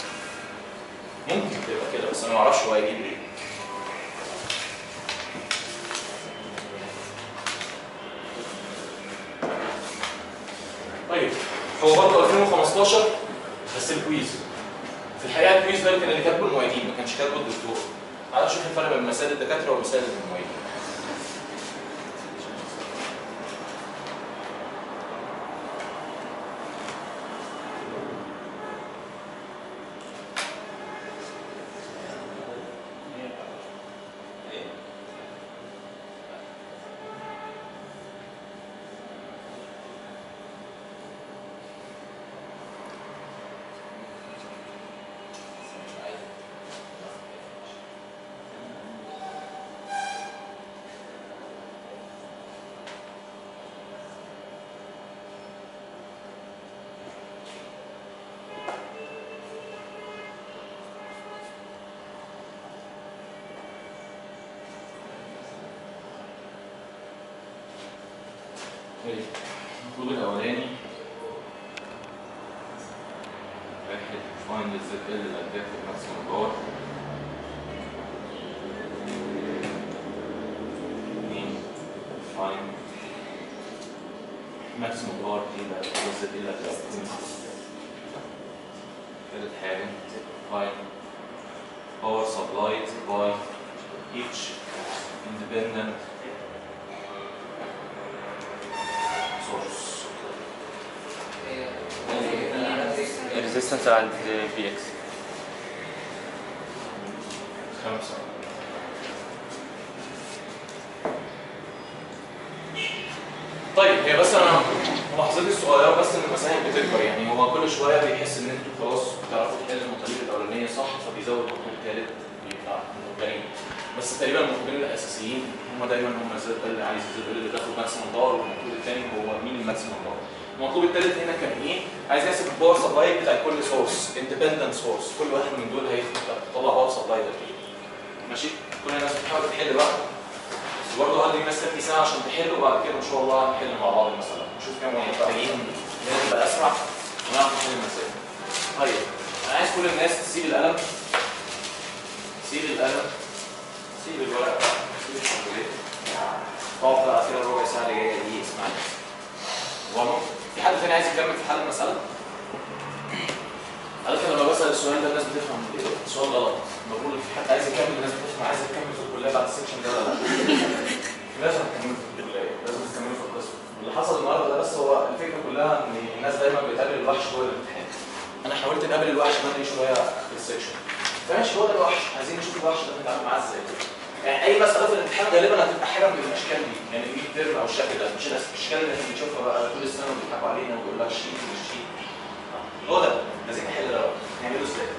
ممكن تبقى كده بس انا ما اعرفش هو هيجيب ايه طيب هو برضه 2015 بس الكويز في الحقيقه الكويز ده كان اللي كاتبه المعيدين ما كانش كاتبه الدكتور تعالى شوف الفرق بين مسائل الدكاتره ومسائل المعيدين ايه المطلوب الاولاني واحد find the ZL الادابتيف maximum power اثنين find maximum power دي اللي هتبقى ZL الادابتيف ثالث حاجة find power supplied by each independent source الريزيستنس عند في اكس خمسة طيب هي بس انا ملاحظتي الصغيره بس ان المسائل بتكبر يعني هو كل شويه بيحس ان انتوا خلاص بتعرفوا تحلوا المطالب الاولانيه صح فبيزود المطلوب الثالث بيطلع مطلوب بس تقريبا المطلوبين الاساسيين هم دايما هم الزد اللي عايز الزد اللي بتاخد ماكسيموم باور والمطلوب الثاني هو مين الماكسيموم باور المطلوب الثالث هنا كان ايه؟ عايز يحسب الباور سبلاي بتاع كل سورس اندبندنت سورس كل واحد من دول هيطلع باور سبلاي ده فيه ماشي كل الناس بتحاول تحل بقى بس برضه هدي الناس تبني ساعه عشان تحل وبعد كده ان شاء الله هنحل مع بعض المساله نشوف كام واحد باقيين نبقى تبقى اسرع ونعرف نحل المسائل طيب انا عايز كل الناس تسيب القلم سيب القلم سيب الورقه سيب الشوكولاته اقعد بقى كده ربع ساعه اللي جايه دي اسمعني واضح في حد تاني عايز يكمل في حل المساله؟ عادة لما بسأل السؤال ده الناس بتفهم السؤال غلط بقول في حد عايز يكمل الناس بتفهم عايز تكمل في الكلية بعد السكشن ده ولا لا لازم تكملوا في الكلية لازم تكملوا في القسم اللي حصل النهارده ده بس هو الفكرة كلها ان الناس دايما بتقابل الوحش جوه الامتحان انا حاولت نقابل الوحش بدري شوية في السكشن فماشي هو ده الوحش عايزين نشوف الوحش ده نتعامل معاه ازاي يعني اي مسألة في الامتحان غالبا هتبقى حاجة من الاشكال دي يعني الميد تيرم او الشكل ده مش الاشكال اللي احنا بنشوفها بقى طول السنة وبيضحكوا علينا ويقول لك شيت مش شيت هو ده عايزين نحل ده بقى. نعمله ازاي؟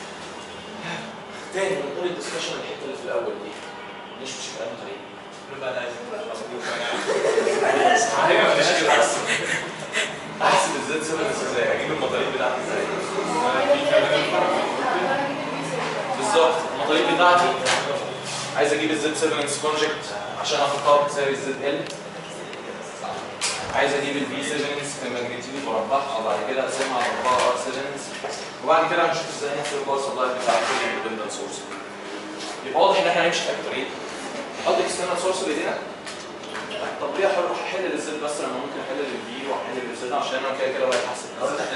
تاني بنقول الدسكشن الحته اللي في الاول دي مش مش كلام غريب نبقى ده احسب الزد سيفنس ازاي؟ اجيب المطالب بتاعتي ازاي؟ بالظبط المطالب بتاعتي عايز اجيب الزد سيفنس كونجكت عشان احطها بتساوي الزد ال عايز اجيب الفي سيفنس كماجنتيود مربعها وبعد كده اقسمها على 4 ار سيفنس وبعد كده هنشوف ازاي نحسب الباور سبلاي بتاع كل اندبندنت سورس يبقى واضح ان احنا هنمشي في الطريق نحط اكسترنال سورس بايدينا طب ليه هروح احل للزد بس لما ممكن احل للفي واحل للزد عشان انا كده كده رايح احسب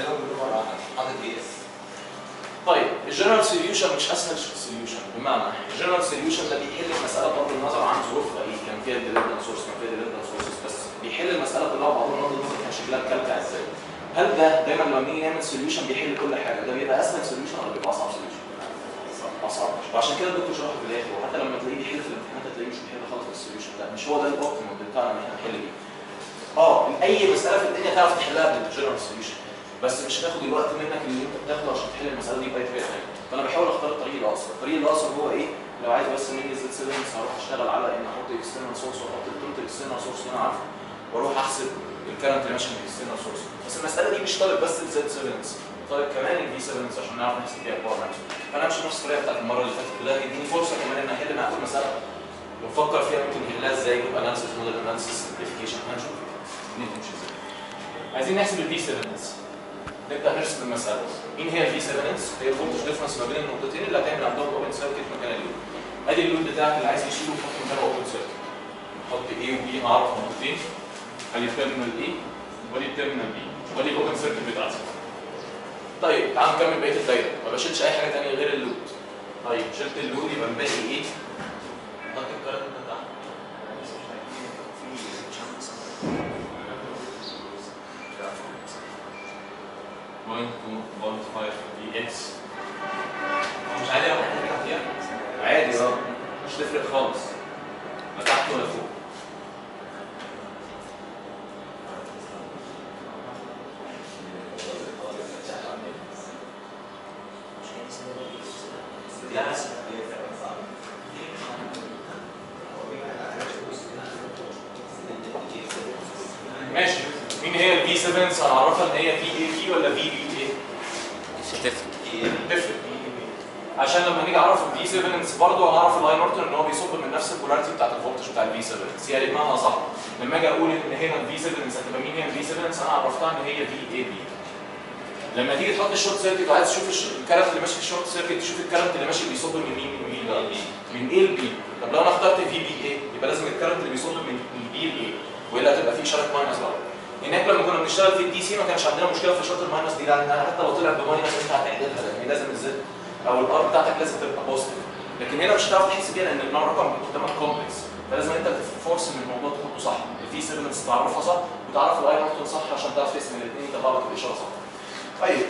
طيب الجنرال سوليوشن مش اسهل سوليوشن بمعنى الجنرال سوليوشن ده بيحل المساله بغض النظر عن ظروفها ايه كان فيها ديبندنت سورس كان فيها ديبندنت سورسز بس بيحل المساله كلها بغض النظر كان شكلها كالكا ازاي هل ده دايما لما بنيجي نعمل سوليوشن بيحل كل حاجه ده بيبقى اسهل سوليوشن ولا بيبقى اصعب سوليوشن؟ اصعب وعشان كده الدكتور شرح في الاخر وحتى لما تلاقيه بيحل في الامتحانات هتلاقيه مش بيحل خالص في السوليوشن ده مش هو ده الاوبتيمم بتاعنا ان احنا نحل بيه اه اي مساله في الدنيا تعرف تحلها بالجنرال سوليوشن بس مش هتاخد الوقت منك اللي انت بتاخده عشان تحل المساله دي باي طريقه ثانيه فانا بحاول اختار الطريق الاقصر الطريق الاقصر هو ايه لو عايز بس مني زد سيفنس هروح اشتغل على ان احط اكسترنال سورس واحط التوتال اكسترنال سورس اللي انا عارفه واروح احسب الكرنت اللي ماشي من الاكسترنال سورس بس المساله دي مش طالب بس الزد سيفنس طالب كمان الفي سيفنس عشان نعرف نحسب بيها الباور ماكسيمم فانا همشي نفس الطريقه بتاعت المره اللي فاتت وده هيديني فرصه كمان ان احل معاكم المساله ونفكر فيها ممكن نحلها ازاي اناليسيس موديل اناليسيس سمبليفيكيشن هنشوف نمشي ازاي عايزين نحسب الفي سيفنس نبدا نرسم المساله مين هي الفي 7 هي الفولتج ديفرنس ما بين النقطتين اللي هتعمل عندهم اوبن سيركت مكان اللود ادي اللود بتاعك اللي عايز يشيله وتحط مكانه اوبن سيركت نحط A و B اعرف نقطتين ادي التيرمينال A وادي التيرمينال B وادي الاوبن سيركت بتاعتي طيب تعال نكمل بقيه الدايره ما بشيلش اي حاجه ثانيه غير اللود طيب شلت اللود يبقى الباقي ايه؟ حط الكارت بتاع بوينت 2.5 دي اكس هو مش عادي لو حد بيحط فيها عادي اه مش تفرق خالص لا تحت ولا فوق لا ماشي مين هي الفي 7 هنعرفها ان هي في اي في ولا في بي ايه؟ مش هتفرق تفرق عشان لما نيجي اعرف الفي سيفلنس برضه هعرف اللاين نورتون ان هو بيصب من نفس البولاريتي بتاعت الفولتج بتاع الفي سيفلنس يعني بمعنى صح لما اجي اقول ان هنا الفي سيفلنس هتبقى مين هي الفي سيفلنس انا عرفتها ان هي في اي بي لما تيجي تحط الشورت سيركت وعايز تشوف الش- الكارنت اللي ماشي في الشورت سيركت تشوف الكارنت اللي ماشي بيصب من مين من مين بقى من ايه لبي طب لو انا اخترت في بي اي يبقى لازم الكارنت اللي بيصب من من بي لاي والا هتبقى في اشاره ماينس بقى هناك لما كنا بنشتغل في الدي سي ما كانش عندنا مشكله في اشاره الماينس دي لان حتى لو طلع بماينس انت هتعدلها لان هي لازم الزد او الار بتاعتك لازم تبقى بوزيتيف لكن هنا مش هتعرف تحس بيها لان النوع رقم قدامك كومبلكس فلازم انت تفورس ان الموضوع تحطه صح الفي سيفلنس تعرفها صح وتعرف الاي نورتون صح عشان تعرف تقسم الاثنين يطلع لك الاشاره صح طيب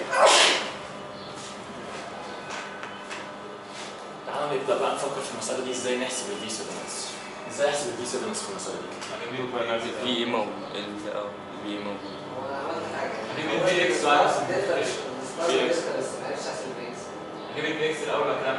تعالى نبدا بقى نفكر في المساله دي ازاي نحسب الفي سيفلنس ازاي احسب الفي سيفلنس في المساله دي في ايه موجود ال- اه في ايه موجود هجيب الفي اكس هجيب الفي اكس الاول كلام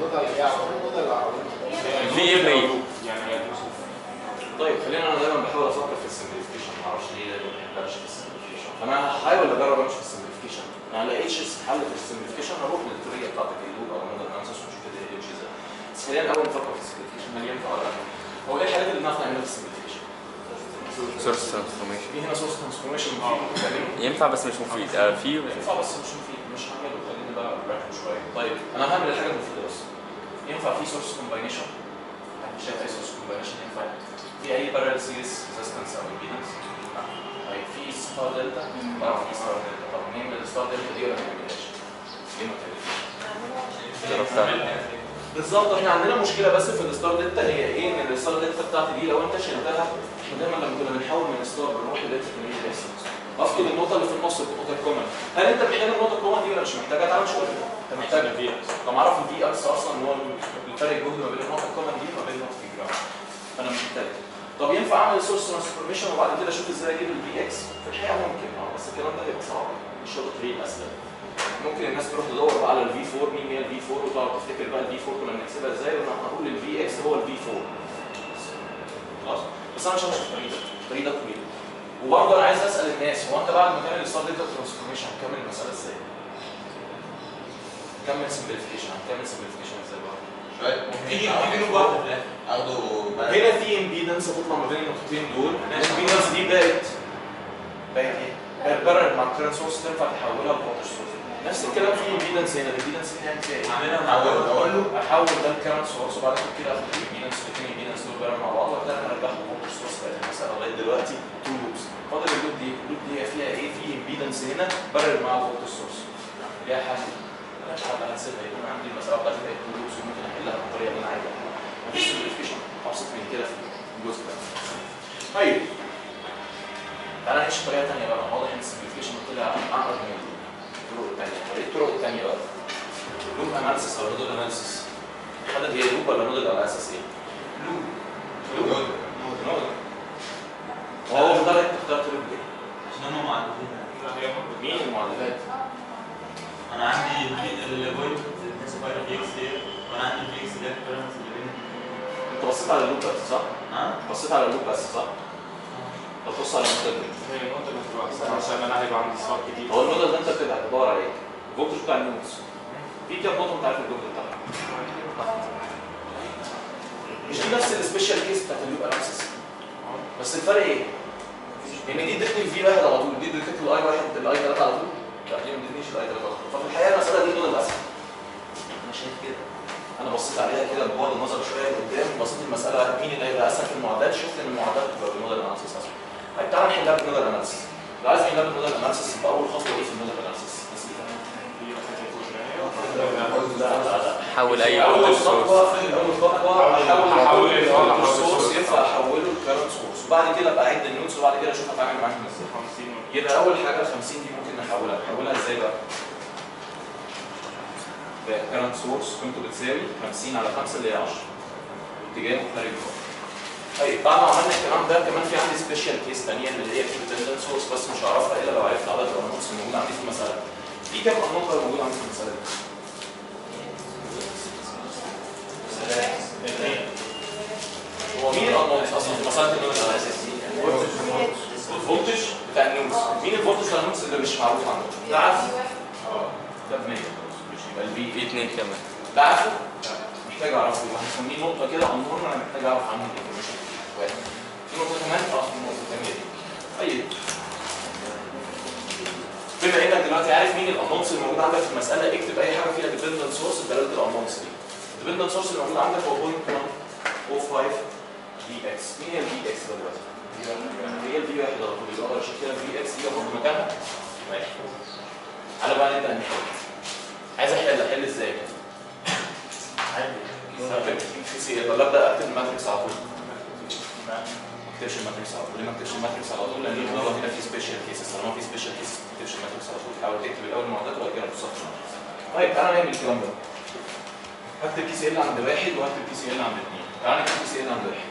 في ايه باين طيب خلينا انا دايما بحاول افكر في السمبليفيكيشن ما اعرفش ليه دايما ما بحبش في السمبليفيكيشن فانا هحاول اجرب امشي في السمبليفيكيشن ما لقيتش حل في السمبليفيكيشن هروح للطريقه بتاعتك اللوب او الموديل اناليسيس ونشوف الدنيا تمشي ازاي بس خلينا الاول نفكر في السمبليفيكيشن هل ينفع ولا لا هو ايه الحاجات اللي بنعرف نعملها في السمبليفيكيشن؟ سورس ترانسفورميشن في هنا سورس ترانسفورميشن ممكن تعمله ينفع بس مش مفيد آه في ينفع بس مش مفيد مش هعمله خليني بقى براكم شويه طيب انا هعمل الحاجه المفيده بس ينفع في سورس كومباينيشن شايف اي سورس كومباينيشن ينفع في اي بارل سيريز ريزيستنس او امبيدنس طيب في ستار دلتا اه في ستار دلتا طب مين الستار دلتا دي ولا ما نعملهاش؟ ليه ما تعملهاش؟ جربتها بالظبط احنا عندنا مشكله بس في الستار دلتا هي ايه ان الستار دلتا بتاعتي دي لو انت شلتها احنا دايما لما كنا بنحول من ستار بنروح لدلتا كان ايه بيحصل؟ افقد النقطه اللي في النص النقطه الكومن هل انت محتاج النقطه الكومن دي ولا مش محتاجها؟ تعالى نشوف انت محتاج الفي اكس طب اعرف الفي اكس اصلا هو الفرق الجهد ما بين النقطه الكومن دي وما بين نقطه الجراف فانا مش محتاج طب ينفع اعمل سورس ترانسفورميشن وبعد كده اشوف ازاي اجيب الفي اكس؟ في الحقيقه ممكن اه بس الكلام ده هيبقى صعب مش هو طريق اسهل ممكن الناس تروح تدور بقى على الفي 4 مين هي الفي 4 وتقعد تفتكر بقى الفي 4 كنا بنحسبها ازاي وانا هقول الفي اكس هو الفي 4 خلاص بس انا مش همشي في الطريق ده الطريق ده طويل وبرضه انا عايز اسال الناس هو انت بعد ما تعمل الستار داتا ترانسفورميشن هتكمل المساله ازاي؟ كمل سمبليفيكيشن هتعمل سمبليفيكيشن ازاي بقى؟ تيجي تيجي له برضه في الاخر هنا في امبيدنس هتطلع ما بين النقطتين دول الامبيدنس دي بقت بقت ايه؟ بقت بارل مع الكرنت سورس تنفع تحولها لفولتج سورس نفس الكلام في امبيدنس هنا الامبيدنس هنا هنعمل فيها ايه؟ عاملها مع اقول له احول ده الكرنت سورس وبعد كده اخد الامبيدنس الاثنين امبيدنس دول بارل مع بعض وبعد كده ارجع لفولتج سورس بقت المساله لغايه دلوقتي تو لوبس فاضل اللوب دي اللوب دي فيها ايه؟ في امبيدنس هنا بارل مع الفولتج سورس ليها حل ملهاش حل انا هسيبها يكون عندي المساله بتاعتي بقت تو لوبس وممكن احلها بالطريقه اللي انا عايزها مفيش سمبليفيكيشن ابسط من كده في الجزء ده طيب تعالى نعيش بطريقه ثانيه بقى واضح ان السمبليفيكيشن طلع اعقد من الطرق الثانيه ايه الطرق الثانيه بقى؟ لوب اناليسيس او نودل اناليسيس حدد هي لوب ولا نودل على اساس ايه؟ لوب لوب نودل وهو مدرج اخترت لوب ليه؟ عشان هم معدلين مين المعادلات؟ انا عندي البوينت بالنسبه للفي اكس دي وانا عندي الفي اكس ده الكرنت اللي بين انت بصيت على اللوب بس صح؟ ها؟ بصيت على اللوب بس صح؟ طب بص على النودل هي النقطة اللي بتبقى أحسن عشان أنا هيبقى عندي صور كتير هو النودل ده انت بتبقى بتدور على ايه؟ الفولتج بتاع النودز في كام نقطه انت عارف الجهد بتاعها؟ مش دي نفس السبيشال كيس بتاعت اللوب اناليسيس بس الفرق ايه؟ ان دي ادتني الفي واحد على طول دي ادتني الاي واحد الاي 3 على طول لا دي ما ادتنيش الاي 3 على طول ففي الحقيقه المساله دي نودل اسهل انا شايف كده انا بصيت عليها كده ببعد النظر شويه لقدام بصيت المساله مين اللي هيبقى اسهل في المعادلات شفت ان المعادلات بتبقى بالنودل اناليسيس اسهل طيب تعالى نحلها بالنودل اناليسيس لو عايز نحلها بالنودل اناليسيس يبقى اول خطوه ايه في النودل اناليسيس؟ بس لا لا لا حول اي اول فولتج سورس خطوه اول خطوه احول أحول الفولتج الفولتج سورس سورس. ينفع احوله لكارنت سورس وبعد كده ابقى اعد النوتس وبعد كده اشوف اتعامل معاهم ازاي 50 يبقى اول حاجه ال 50 دي ممكن نحولها نحولها ازاي بقى؟ كارنت سورس قيمته بتساوي 50 على 5 اللي هي 10 اتجاه خارج الخط طيب بعد ما عملنا الكلام ده كمان في عندي سبيشال كيس ثانيه اللي هي في ديبندنت سورس بس مش هعرفها الا لو عرفت عدد الانونس الموجود عندي في المساله في كام انون بقى موجود عندي في المساله دي؟ هو مين الانونس اصلا في مساله النودز الاساسي؟ الفولتج بتاع النودز مين الفولتج بتاع النودز اللي مش معروف عنده؟ ده عارف اه ده ب 100 مش يبقى البي في اتنين كمان ده عارفه؟ محتاج اعرفه يبقى هنسميه نقطه كده انظر انا محتاج اعرف عنها الانفورميشن واحد في نقطه كمان اه في نقطه ثانيه دي طيب بما انك دلوقتي عارف مين الانونس اللي موجود عندك في المساله اكتب اي حاجه فيها ديبندنت سورس بدلاله الانونس دي الديبندنت سورس اللي موجود عندك هو 0.105 دي اكس مين هي الدي اكس دلوقتي؟ هي الدي واحد على طول يبقى اقدر اشيل كده الدي اكس دي احط مكانها ماشي على بقى نبدا نحل عايز احل احل ازاي؟ عادي في سي ولا ابدا اكتب الماتريكس على طول ما اكتبش الماتريكس على طول ليه ما اكتبش الماتريكس على طول لان هو هنا في سبيشال كيسز طالما في سبيشال كيسز ما تكتبش الماتريكس على طول حاول تكتب الاول المعادلات وبعد كده تصفح طيب تعالى نعمل الكلام ده هكتب كي سي ال عند واحد وهكتب كي سي ال عند اثنين تعالى نكتب كي سي ال عند واحد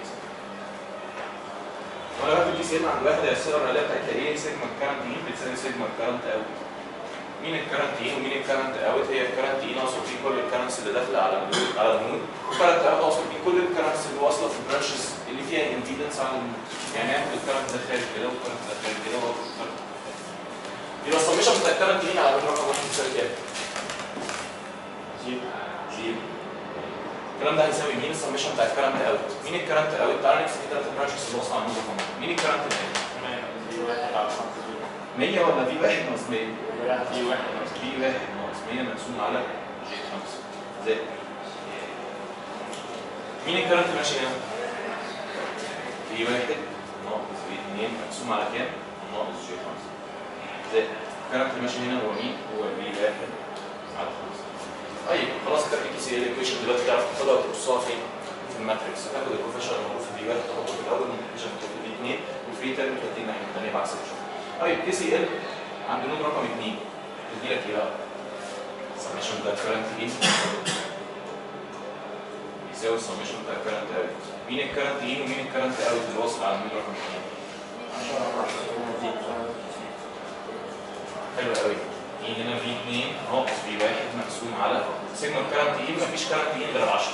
وانا بكتب كي سي ال عند واحد هي الصيغه الرئيسيه بتاعتها ايه سيجما الكرنت ان بتساوي سيجما الكرنت اوت مين الكرنت ان ومين الكرنت اوت هي الكرنت ان اقصد فيه كل الكرنتس اللي داخله على النود على النود والكرنت اوت اقصد فيه كل الكرنتس اللي واصله في البرانشز اللي فيها امبيدنس على النود يعني هاخد الكرنت ده خارج كده والكرنت ده خارج كده واخد الكرنت يبقى السمشن بتاع الكرنت ان على الرقم واحد بيساوي كام؟ زيرو زيرو الكلام ده هيساوي مين السمشن بتاع الكرنت اوت مين الكرنت اوت تعالى نمسك كده البرانشز اللي واصله على النود رقم واحد مين الكرنت اوت في واحد على خمسة 100 ولا في واحد ناقص 100 في واحد في واحد ناقص 100 مقسوم على جي 5 زائد مين الكرنت ماشي هنا؟ في واحد ناقص في 2 مقسوم على كام؟ ناقص جي 5 زائد الكرنت ماشي هنا هو مين؟ هو في واحد على 5 طيب خلاص كده في سي الايكويشن دلوقتي تعرف تاخدها وترصها فين؟ في الماتريكس هتاخد الكوفيشن الموجود في في واحد تحطه في الاول والكوفيشن تحطه في 2 وفي ترم توديه الناحيه الثانيه بعكس الشغل طيب كي سي ال عند نود رقم 2 تدي لك ايه بقى؟ سميشن بتاع الكرنت ايه؟ يساوي السميشن بتاع الكرنت اوت مين الكرنت ايه ومين الكرنت اوت اللي واصل على النود رقم 2 حلو قوي ايه هنا في 2 ناقص في 1 مقسوم على سيجما الكرنت ايه مفيش كرنت ايه غير 10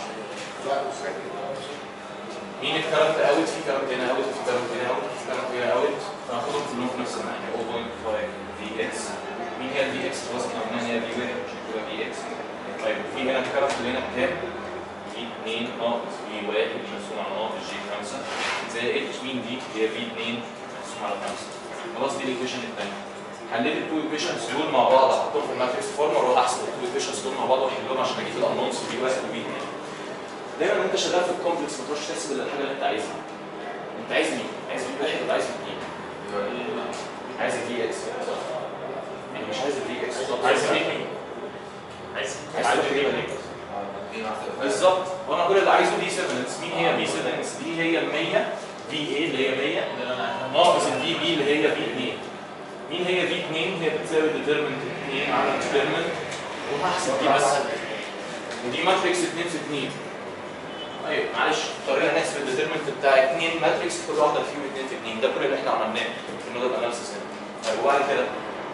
مين الكرنت اوت في كرنت هنا اوت في كرنت هنا اوت في كرنت هنا اوت فهاخدهم كلهم في نفس الناحيه 0.5 في اكس مين هي الفي اكس خلاص احنا قلنا هي في 1 مش هتبقى في اكس طيب في هنا الكرنت اللي هنا بكام؟ في 2 ناقص في 1 مقسوم على ناقص جي 5 زائد مين دي؟ هي في 2 مقسوم على 5 خلاص دي الايكويشن الثانيه حليت التو ايكويشنز دول مع بعض احطهم في الماتريكس فورم واروح احسب التو ايكويشنز دول مع بعض واحلهم عشان اجيب الانونس في 1 وفي 2 دايما وانت شغال في الكومبلكس ما تروحش تحسب الا الحاجه اللي انت عايزها انت عايز مين؟ عايز في واحد ولا عايز في اثنين؟ عايز الفي اكس يعني مش عايز الفي اكس بالظبط عايز في مين؟ عايز عايز تقريبا ايه؟ بالظبط وانا كل اللي عايزه دي 7 مين هي بي 7 دي هي ال 100 في ايه اللي هي 100 ناقص الفي بي اللي هي في 2 مين هي في 2 هي بتساوي ديترمنت 2 على ديترمنت وهحسب دي بس ودي ماتريكس 2 في 2 طيب معلش اضطرينا نحسب الديترمنت بتاع 2 ماتريكس كل واحده فيهم 2 في 2 ده كل اللي احنا عملناه في النودل اناليسيس هنا طيب وبعد كده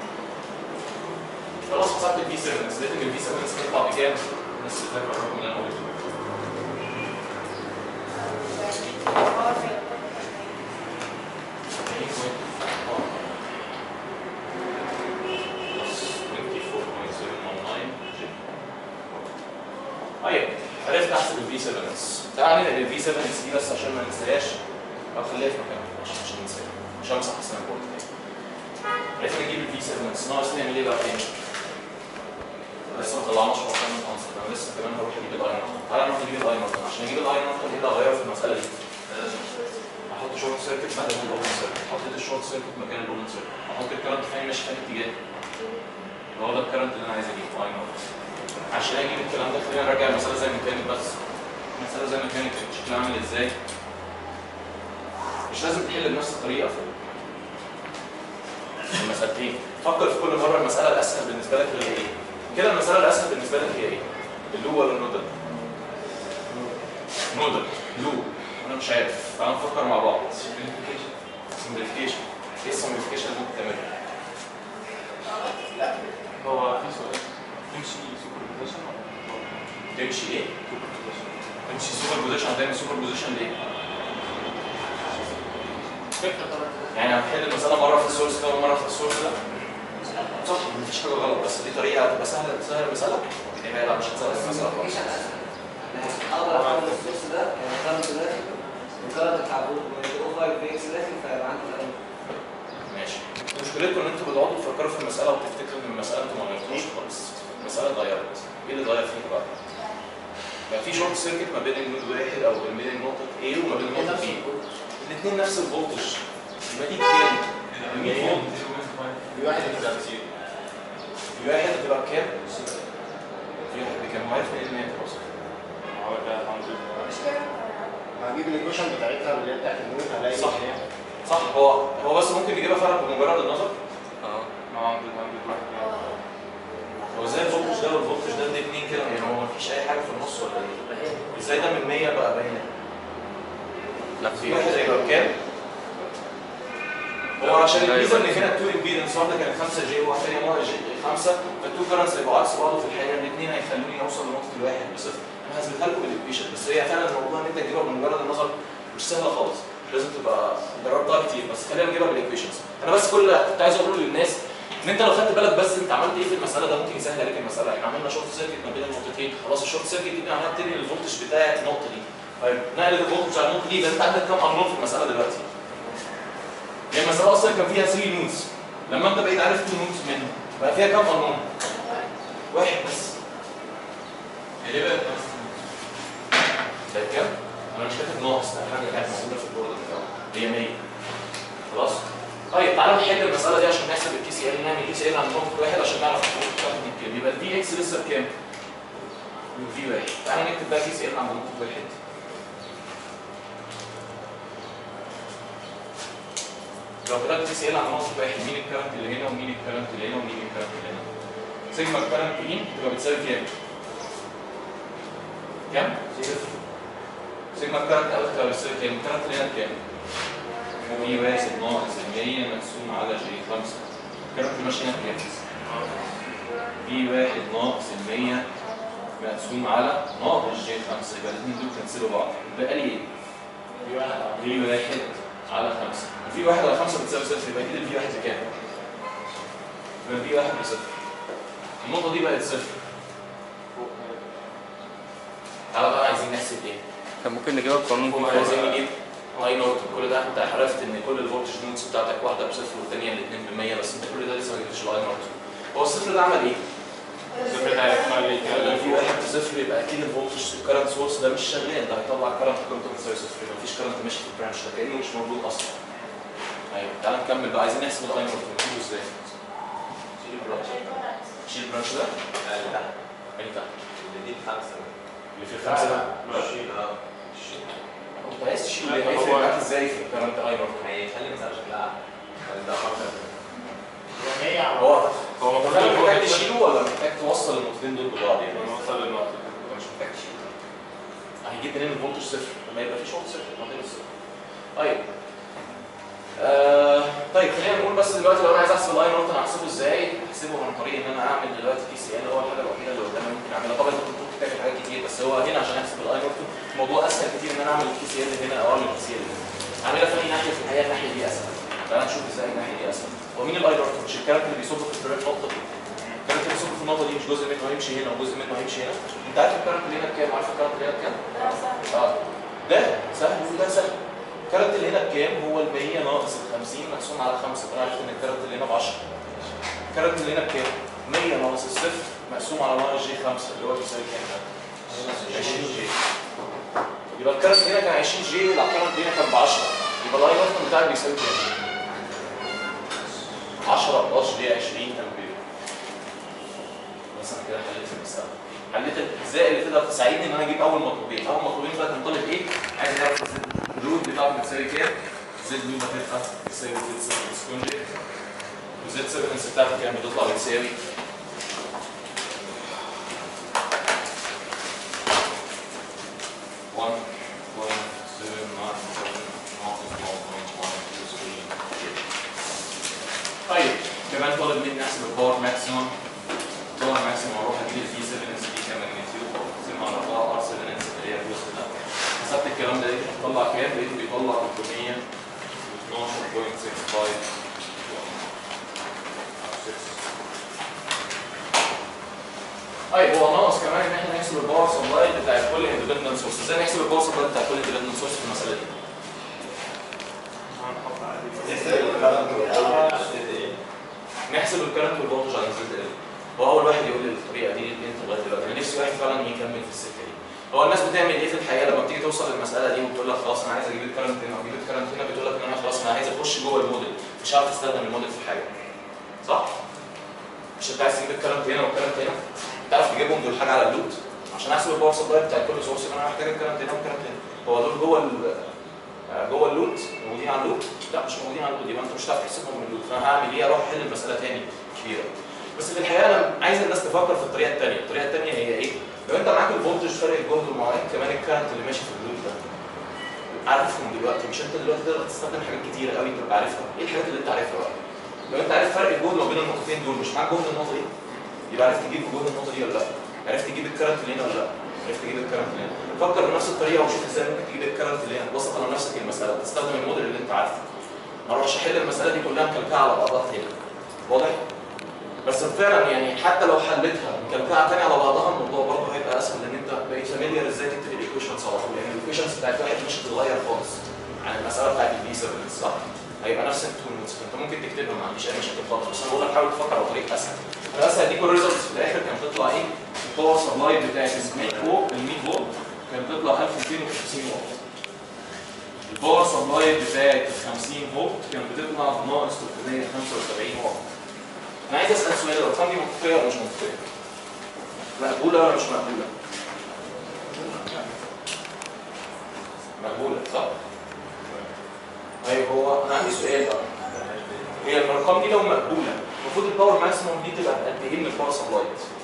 خلاص حسبت الفي 7 لقيت ان الفي 7 تطلع بكام؟ بس فاكر الرقم اللي انا قلته طيب عرفت احسب الفي 7 اس تعال ننقل الفي 7 اس دي بس عشان ما ننساهاش او خليها في مكانها عشان مش ننساها مش همسح السنه بورد عرفنا نجيب الفي 7 اس ناقص نعمل ايه بقى تاني؟ لسه ما طلعناش ارقام من الانسر انا لسه كمان هروح اجيب الاي نوت تعالى نروح نجيب الاي نوت عشان اجيب الاي نوت ايه اللي هغيره في المساله دي؟ احط شورت سيركت مكان الاوبن سيركت حطيت الشورت سيركت مكان الاوبن سيركت احط الكرنت فين ماشي في اتجاه هو ده الكرنت اللي انا عايز اجيبه اي نوت عشان اجيب الكلام ده خلينا نراجع المساله زي ما كانت بس المساله زي ما كانت كان شكلها عامل ازاي مش لازم تحل بنفس الطريقه في المسألتين فكر في كل مره المساله الاسهل بالنسبه لك هي ايه كده المساله الاسهل بالنسبه لك هي ايه اللو ولا النودل نودل لو انا مش عارف تعال نفكر مع بعض سمبليفيكيشن ايه السمبليفيكيشن اللي ممكن تعملها هو في سؤال تمشي سوبر بوزيشن ولا تمشي ايه سوبر بوزيشن تمشي سوبر بوزيشن هتعمل سوبر بوزيشن ليه فكرة طبعا يعني هتحل المساله مره في السورس ده ومره في السورس ده صح مفيش حاجه غلط بس دي طريقه هتبقى سهله تسهل المساله يبقى لا مش هتسهل المساله خالص اقدر احول السورس ده يعني كارنت داخل وكارنت بتاع الاوفر في اكس داخل فيبقى عندي الأول. ماشي مشكلتكم ان انتوا بتقعدوا تفكروا في المساله وتفتكروا ان المساله انتوا ما غيرتوش خالص المساله اتغيرت ايه اللي اتغير فيها بقى؟ بقى في شورت سيركت ما بين النود واحد او ما بين نقطه A وما بين نقطه B الاثنين نفس الفولتج يبقى دي كام؟ 100 فولت في واحد بتبقى بزيرو في واحد هتبقى بكام؟ في واحد بكام؟ هو عارف منين ان هي خلاص هو ده 100 هجيب الايكويشن بتاعتها اللي هي بتاعت النور هلاقي صح. إن هي صح هو هو بس ممكن يجيبها فرق بمجرد النظر اه 100 100 هو ازاي الفولتج ده والفولتج ده الاثنين كده يعني هو مفيش اي حاجه في النص ولا ايه؟ ازاي ده من 100 بقى باين لا في في واحد هيبقى بكام؟ هو عشان لا، الميزه ان يبقى هنا التو امبيدنس واحده كانت 5 جي وواحده ثانيه واحده جي 5 فالتو كرنتس هيبقوا عكس بعض في الحقيقه الاثنين هيخلوني اوصل لنقطه الواحد بصفر انا هثبتها لكم بالايكويشن بس هي فعلا الموضوع ان انت تجيبها بمجرد النظر مش سهله خالص لازم تبقى جربتها كتير بس خلينا نجيبها بالايكويشنز انا بس كل اللي كنت عايز اقوله للناس ان انت لو خدت بالك بس انت عملت ايه في المساله ده ممكن يسهل عليك المساله احنا عملنا شورت سيركت ما بين النقطتين خلاص الشورت سيركت دي عملت تنقل الفولتج بتاع النقطه دي طيب نقل الفولتج بتاع النقطه دي يبقى انت عندك كام انون في المساله دلوقتي هي المساله اصلا كان فيها 3 نودز لما انت بقيت عارف 2 نودز منهم بقى فيها كام انون واحد بس هي ليه بقت نفس ده كام انا مش كاتب ناقص ده حاجه كانت موجوده في البورد من الاول هي 100 خلاص طيب تعالى نحل المساله دي عشان نحسب الكي سي ال نعمل كي سي ال عند نقطه واحد عشان نعرف الفولت بتاعته دي بكام يبقى الفي اكس لسه بكام؟ في واحد تعالى نكتب بقى كي سي ال عند نقطه واحد لو كتبت كي سي ال عند نقطه واحد مين الكرنت اللي هنا ومين الكرنت اللي هنا ومين الكرنت اللي هنا سيجما الكرنت ان تبقى بتساوي كام؟ كام؟ صفر سيجما الكرنت اوت تبقى بتساوي كام؟ الكرنت اللي هنا كام؟ في واحد ناقص المية مقسوم على جي خمسة الكرنت ماشي هنا كام؟ في واحد ناقص المية مقسوم على ناقص جي خمسة يبقى الاثنين دول كنسلوا بعض يبقى لي ايه؟ في واحد على في واحد على خمسة وفي واحد على خمسة بتساوي صفر يبقى كده الفي واحد بكام؟ يبقى الفي واحد بصفر النقطة دي بقت صفر تعالى بقى عايزين نحسب ايه؟ كان ممكن نجيبها بقانون هم في عايزين نجيب اي نوت كل ده انت عرفت ان كل الفولتج نوتس بتاعتك واحده بصفر والثانيه الاثنين بالمية بس انت كل ده لسه ما جبتش الاي نوت هو الصفر ده عمل ايه؟ صفر ده هيخلي لما في كده واحد بصفر يبقى اكيد الفولتج الكرنت سورس ده مش شغال ده هيطلع كرنت كنت بتساوي صفر يبقى مفيش كرنت ماشي في البرانش ده كانه مش موجود اصلا ايوه تعال نكمل بقى عايزين نحسب الاي نوت نجيبه ازاي؟ شيل البرانش شيل البرانش ده اللي تحت انهي تحت اللي دي الخمسة اللي في الخمسه ده اه انت عايز تشيل اللي هيفرق معاك ازاي في الكرنت اي نوت هيخلي المسألة شكلها أحلى. ده أكتر هي على هو هو هو المفروض فعلا محتاج يكون تشيله ولا محتاج توصل النقطتين دول ببعض يعني؟ نوصل للنقطة هو مش محتاج تشيله. هيجيب منين الفولتج صفر لما يبقى في شورت سيركت ما بين الصفر. طيب. آه طيب خلينا نقول بس دلوقتي لو انا عايز احسب الاي نوت انا هحسبه ازاي؟ هحسبه عن طريق ان انا اعمل دلوقتي كي سي ال هو الحاجه الوحيده اللي قدامي ممكن اعملها طبعا انت ممكن تكتب حاجات كتير بس هو هنا عشان احسب الاي نوت الموضوع اسهل كتير ان انا اعمل الكي سي ال هنا او اعمل الكي سي ال هنا. اعملها في اي ناحيه في الحقيقه الناحيه دي اسهل. تعالى نشوف ازاي الناحيه دي اسهل. هو مين الاي نوت؟ مش الكارت اللي بيصب في النقطه دي. الكارت اللي بيصب في النقطه دي مش جزء منه هيمشي هنا وجزء منه هيمشي هنا. انت عارف الكارت اللي هنا بكام؟ عارف الكارت اللي هنا بكام؟ اه ده سهل وده سهل الكارت اللي هنا بكام هو ال 100 ناقص ال 50 مقسوم على 5 فانا عرفت ان الكارت اللي هنا ب 10 الكارت اللي هنا بكام 100 ناقص الصفر مقسوم على ناقص جي 5 اللي هو بيساوي كام ده 20 جي يبقى الكارت اللي هنا كان 20 جي الكارت اللي هنا كان ب 10 يبقى الاي نوت بتاعي بيساوي كام 10 بلس جي 20 امبير بس انا كده حليت المساله حليت الاجزاء اللي تقدر تساعدني ان انا اجيب اول مطلوبين اول مطلوبين بقى كان طالب ايه عايز يعرف اللود بتاعته بتساوي كام زد لود هتبقى بتساوي زد 7 سكونجي وزد 7 بتاعته كام بتطلع بتساوي 1.797 طيب كمان طالب مني احسب الباور ماكسيموم الباور ماكسيموم اروح اجيب الفي 7 اس دي كماجنتيود اقسمها على 4 ار 7 اس اللي هي الجزء ده حسبت الكلام ده لقيته بيطلع كام؟ لقيته بيطلع 312.65 طيب هو ناقص كمان ان احنا نحسب الباور سبلاي بتاع كل اندبندنت سورس ازاي نحسب الباور سبلاي بتاع كل اندبندنت سورس في المساله دي نحسب الكرنت والفولتج على زد ال هو اول واحد يقول لي الطريقه دي اللي انت لغايه دلوقتي انا نفسي واحد فعلا يكمل في السكه دي هو الناس بتعمل ايه في الحقيقه لما بتيجي توصل للمساله دي وبتقول لك خلاص انا عايز اجيب الكرنت هنا واجيب الكرنت هنا بتقول لك ان انا خلاص انا عايز اخش جوه الموديل مش عارف استخدم الموديل في حاجه صح؟ مش انت عايز تجيب الكرنت هنا والكرنت هنا تعرف تجيبهم دول حاجه على اللود عشان احسب الباور سبلاي بتاع كل سورس يبقى انا محتاج الكرنت هنا والكرنت هنا هو دول جوه ال- آه، جوه اللود موجودين على اللود لا مش موجودين على اللود يبقى انت مش هتعرف تحسبهم من اللود فانا هعمل ايه اروح احل المساله تاني كبيره بس في الحقيقه انا عايز الناس تفكر في الطريقه الثانيه الطريقه الثانيه هي ايه لو انت معاك الفولتج فرق الجهد ومعاك كمان الكرنت اللي ماشي في اللود ده عارفهم دلوقتي مش انت دلوقتي تقدر تستخدم حاجات كتيره قوي تبقى عارفها ايه الحاجات اللي انت عارفها بقى لو انت عارف فرق الجهد ما بين النقطتين دول مش معاك جهد النقطه دي يبقى عرفت تجيب جهد النقطه دي ولا لا عرفت تجيب الكرنت اللي هنا ولا لا عرفت تجيب الكرنت اللي هنا فكر بنفس الطريقه وشوف ازاي ممكن تجيب الكرنت اللي هنا بسط على نفسك المساله تستخدم الموديل اللي انت عارفه ما اروحش احل المساله دي كلها مكلكعه على بعضها تاني واضح بس فعلا يعني حتى لو حلتها مكلكعه تاني على بعضها الموضوع برضه هيبقى اسهل لان انت بقيت فاميليار ازاي تكتب الايكويشنز على طول يعني الايكويشنز بتاعت واحد مش هتتغير خالص عن المساله بتاعت البي 7 صح؟ هيبقى نفس التو نوتس فانت ممكن تكتبها ما عنديش اي مشاكل خالص بس انا بقول لك حاول تفكر على طريقه اسهل انا بس هديكوا الريزلتس في الاخر كانت تطلع ايه؟ الباور سبلاي بتاعت ال 100 فولت ال 100 فولت كانت تطلع 1250 واط الباور سبلاي بتاعت 50 فولت كانت بتطلع ناقص 375 واط انا عايز اسال سؤال الارقام دي منطقيه ولا مش منطقيه؟ مقبوله ولا مش مقبوله؟ مقبوله صح؟ طيب هو انا عندي سؤال بقى هي الارقام دي لو مقبوله المفروض الباور ماكسيموم دي تبقى قد ايه من الباور سبلاي؟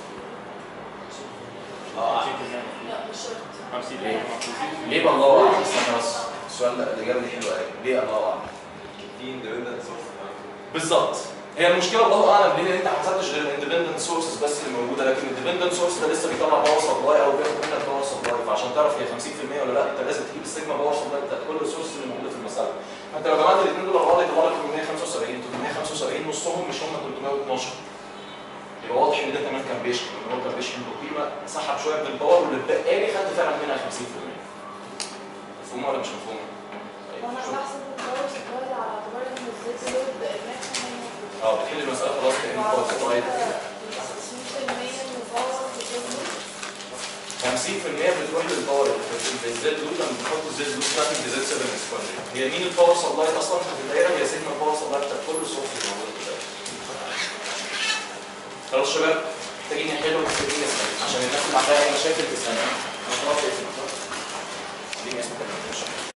اه لا مش شرط ليه؟ ليه بقى الله اعلم؟ استنى بس السؤال ده الاجابه دي حلوه قوي ليه الله اعلم؟ في اندبندنت سورس بالظبط هي المشكله الله اعلم ليه لان انت ما حسبتش غير الاندبندنت سورسز بس اللي موجوده لكن الاندبندنت سورس ده لسه بيطلع باور سبلاي او بياخد منك باور سبلاي فعشان تعرف هي 50% ولا لا انت لازم تجيب السيجما باور سبلاي بتاعت كل السورسز اللي موجوده في المساله فانت لو جمعت الاثنين دول على بعض يطلع لك 375 375 نصهم مش هم 312 يبقى واضح ان ده كمان كان بيشحن ان هو كان بيشحن بقيمه سحب شويه من الباور واللي اتبقى لي خدت فعلا منها 50% مفهوم ولا مش مفهوم؟ طيب، وانا شكراً. بحسب الباور سبلاي على اعتبار ان الزيت لود الماكسيموم اه بتحل المساله خلاص كان باور سبلاي 50% من الباور في الزيت لود 50% بتروح للباور بالزد لود لما بتحط الزد لود بتاعتك بزد 7 سكوير هي مين الباور سبلاي اصلا في الدايره هي سيجما الباور سبلاي بتاعت كل السورس اللي موجوده في الدايره خلاص شباب محتاجين نحل ومحتاجين نسال عشان الناس اللي عندها اي مشاكل تسالنا انا خلاص اسمك صح؟ دي اسمك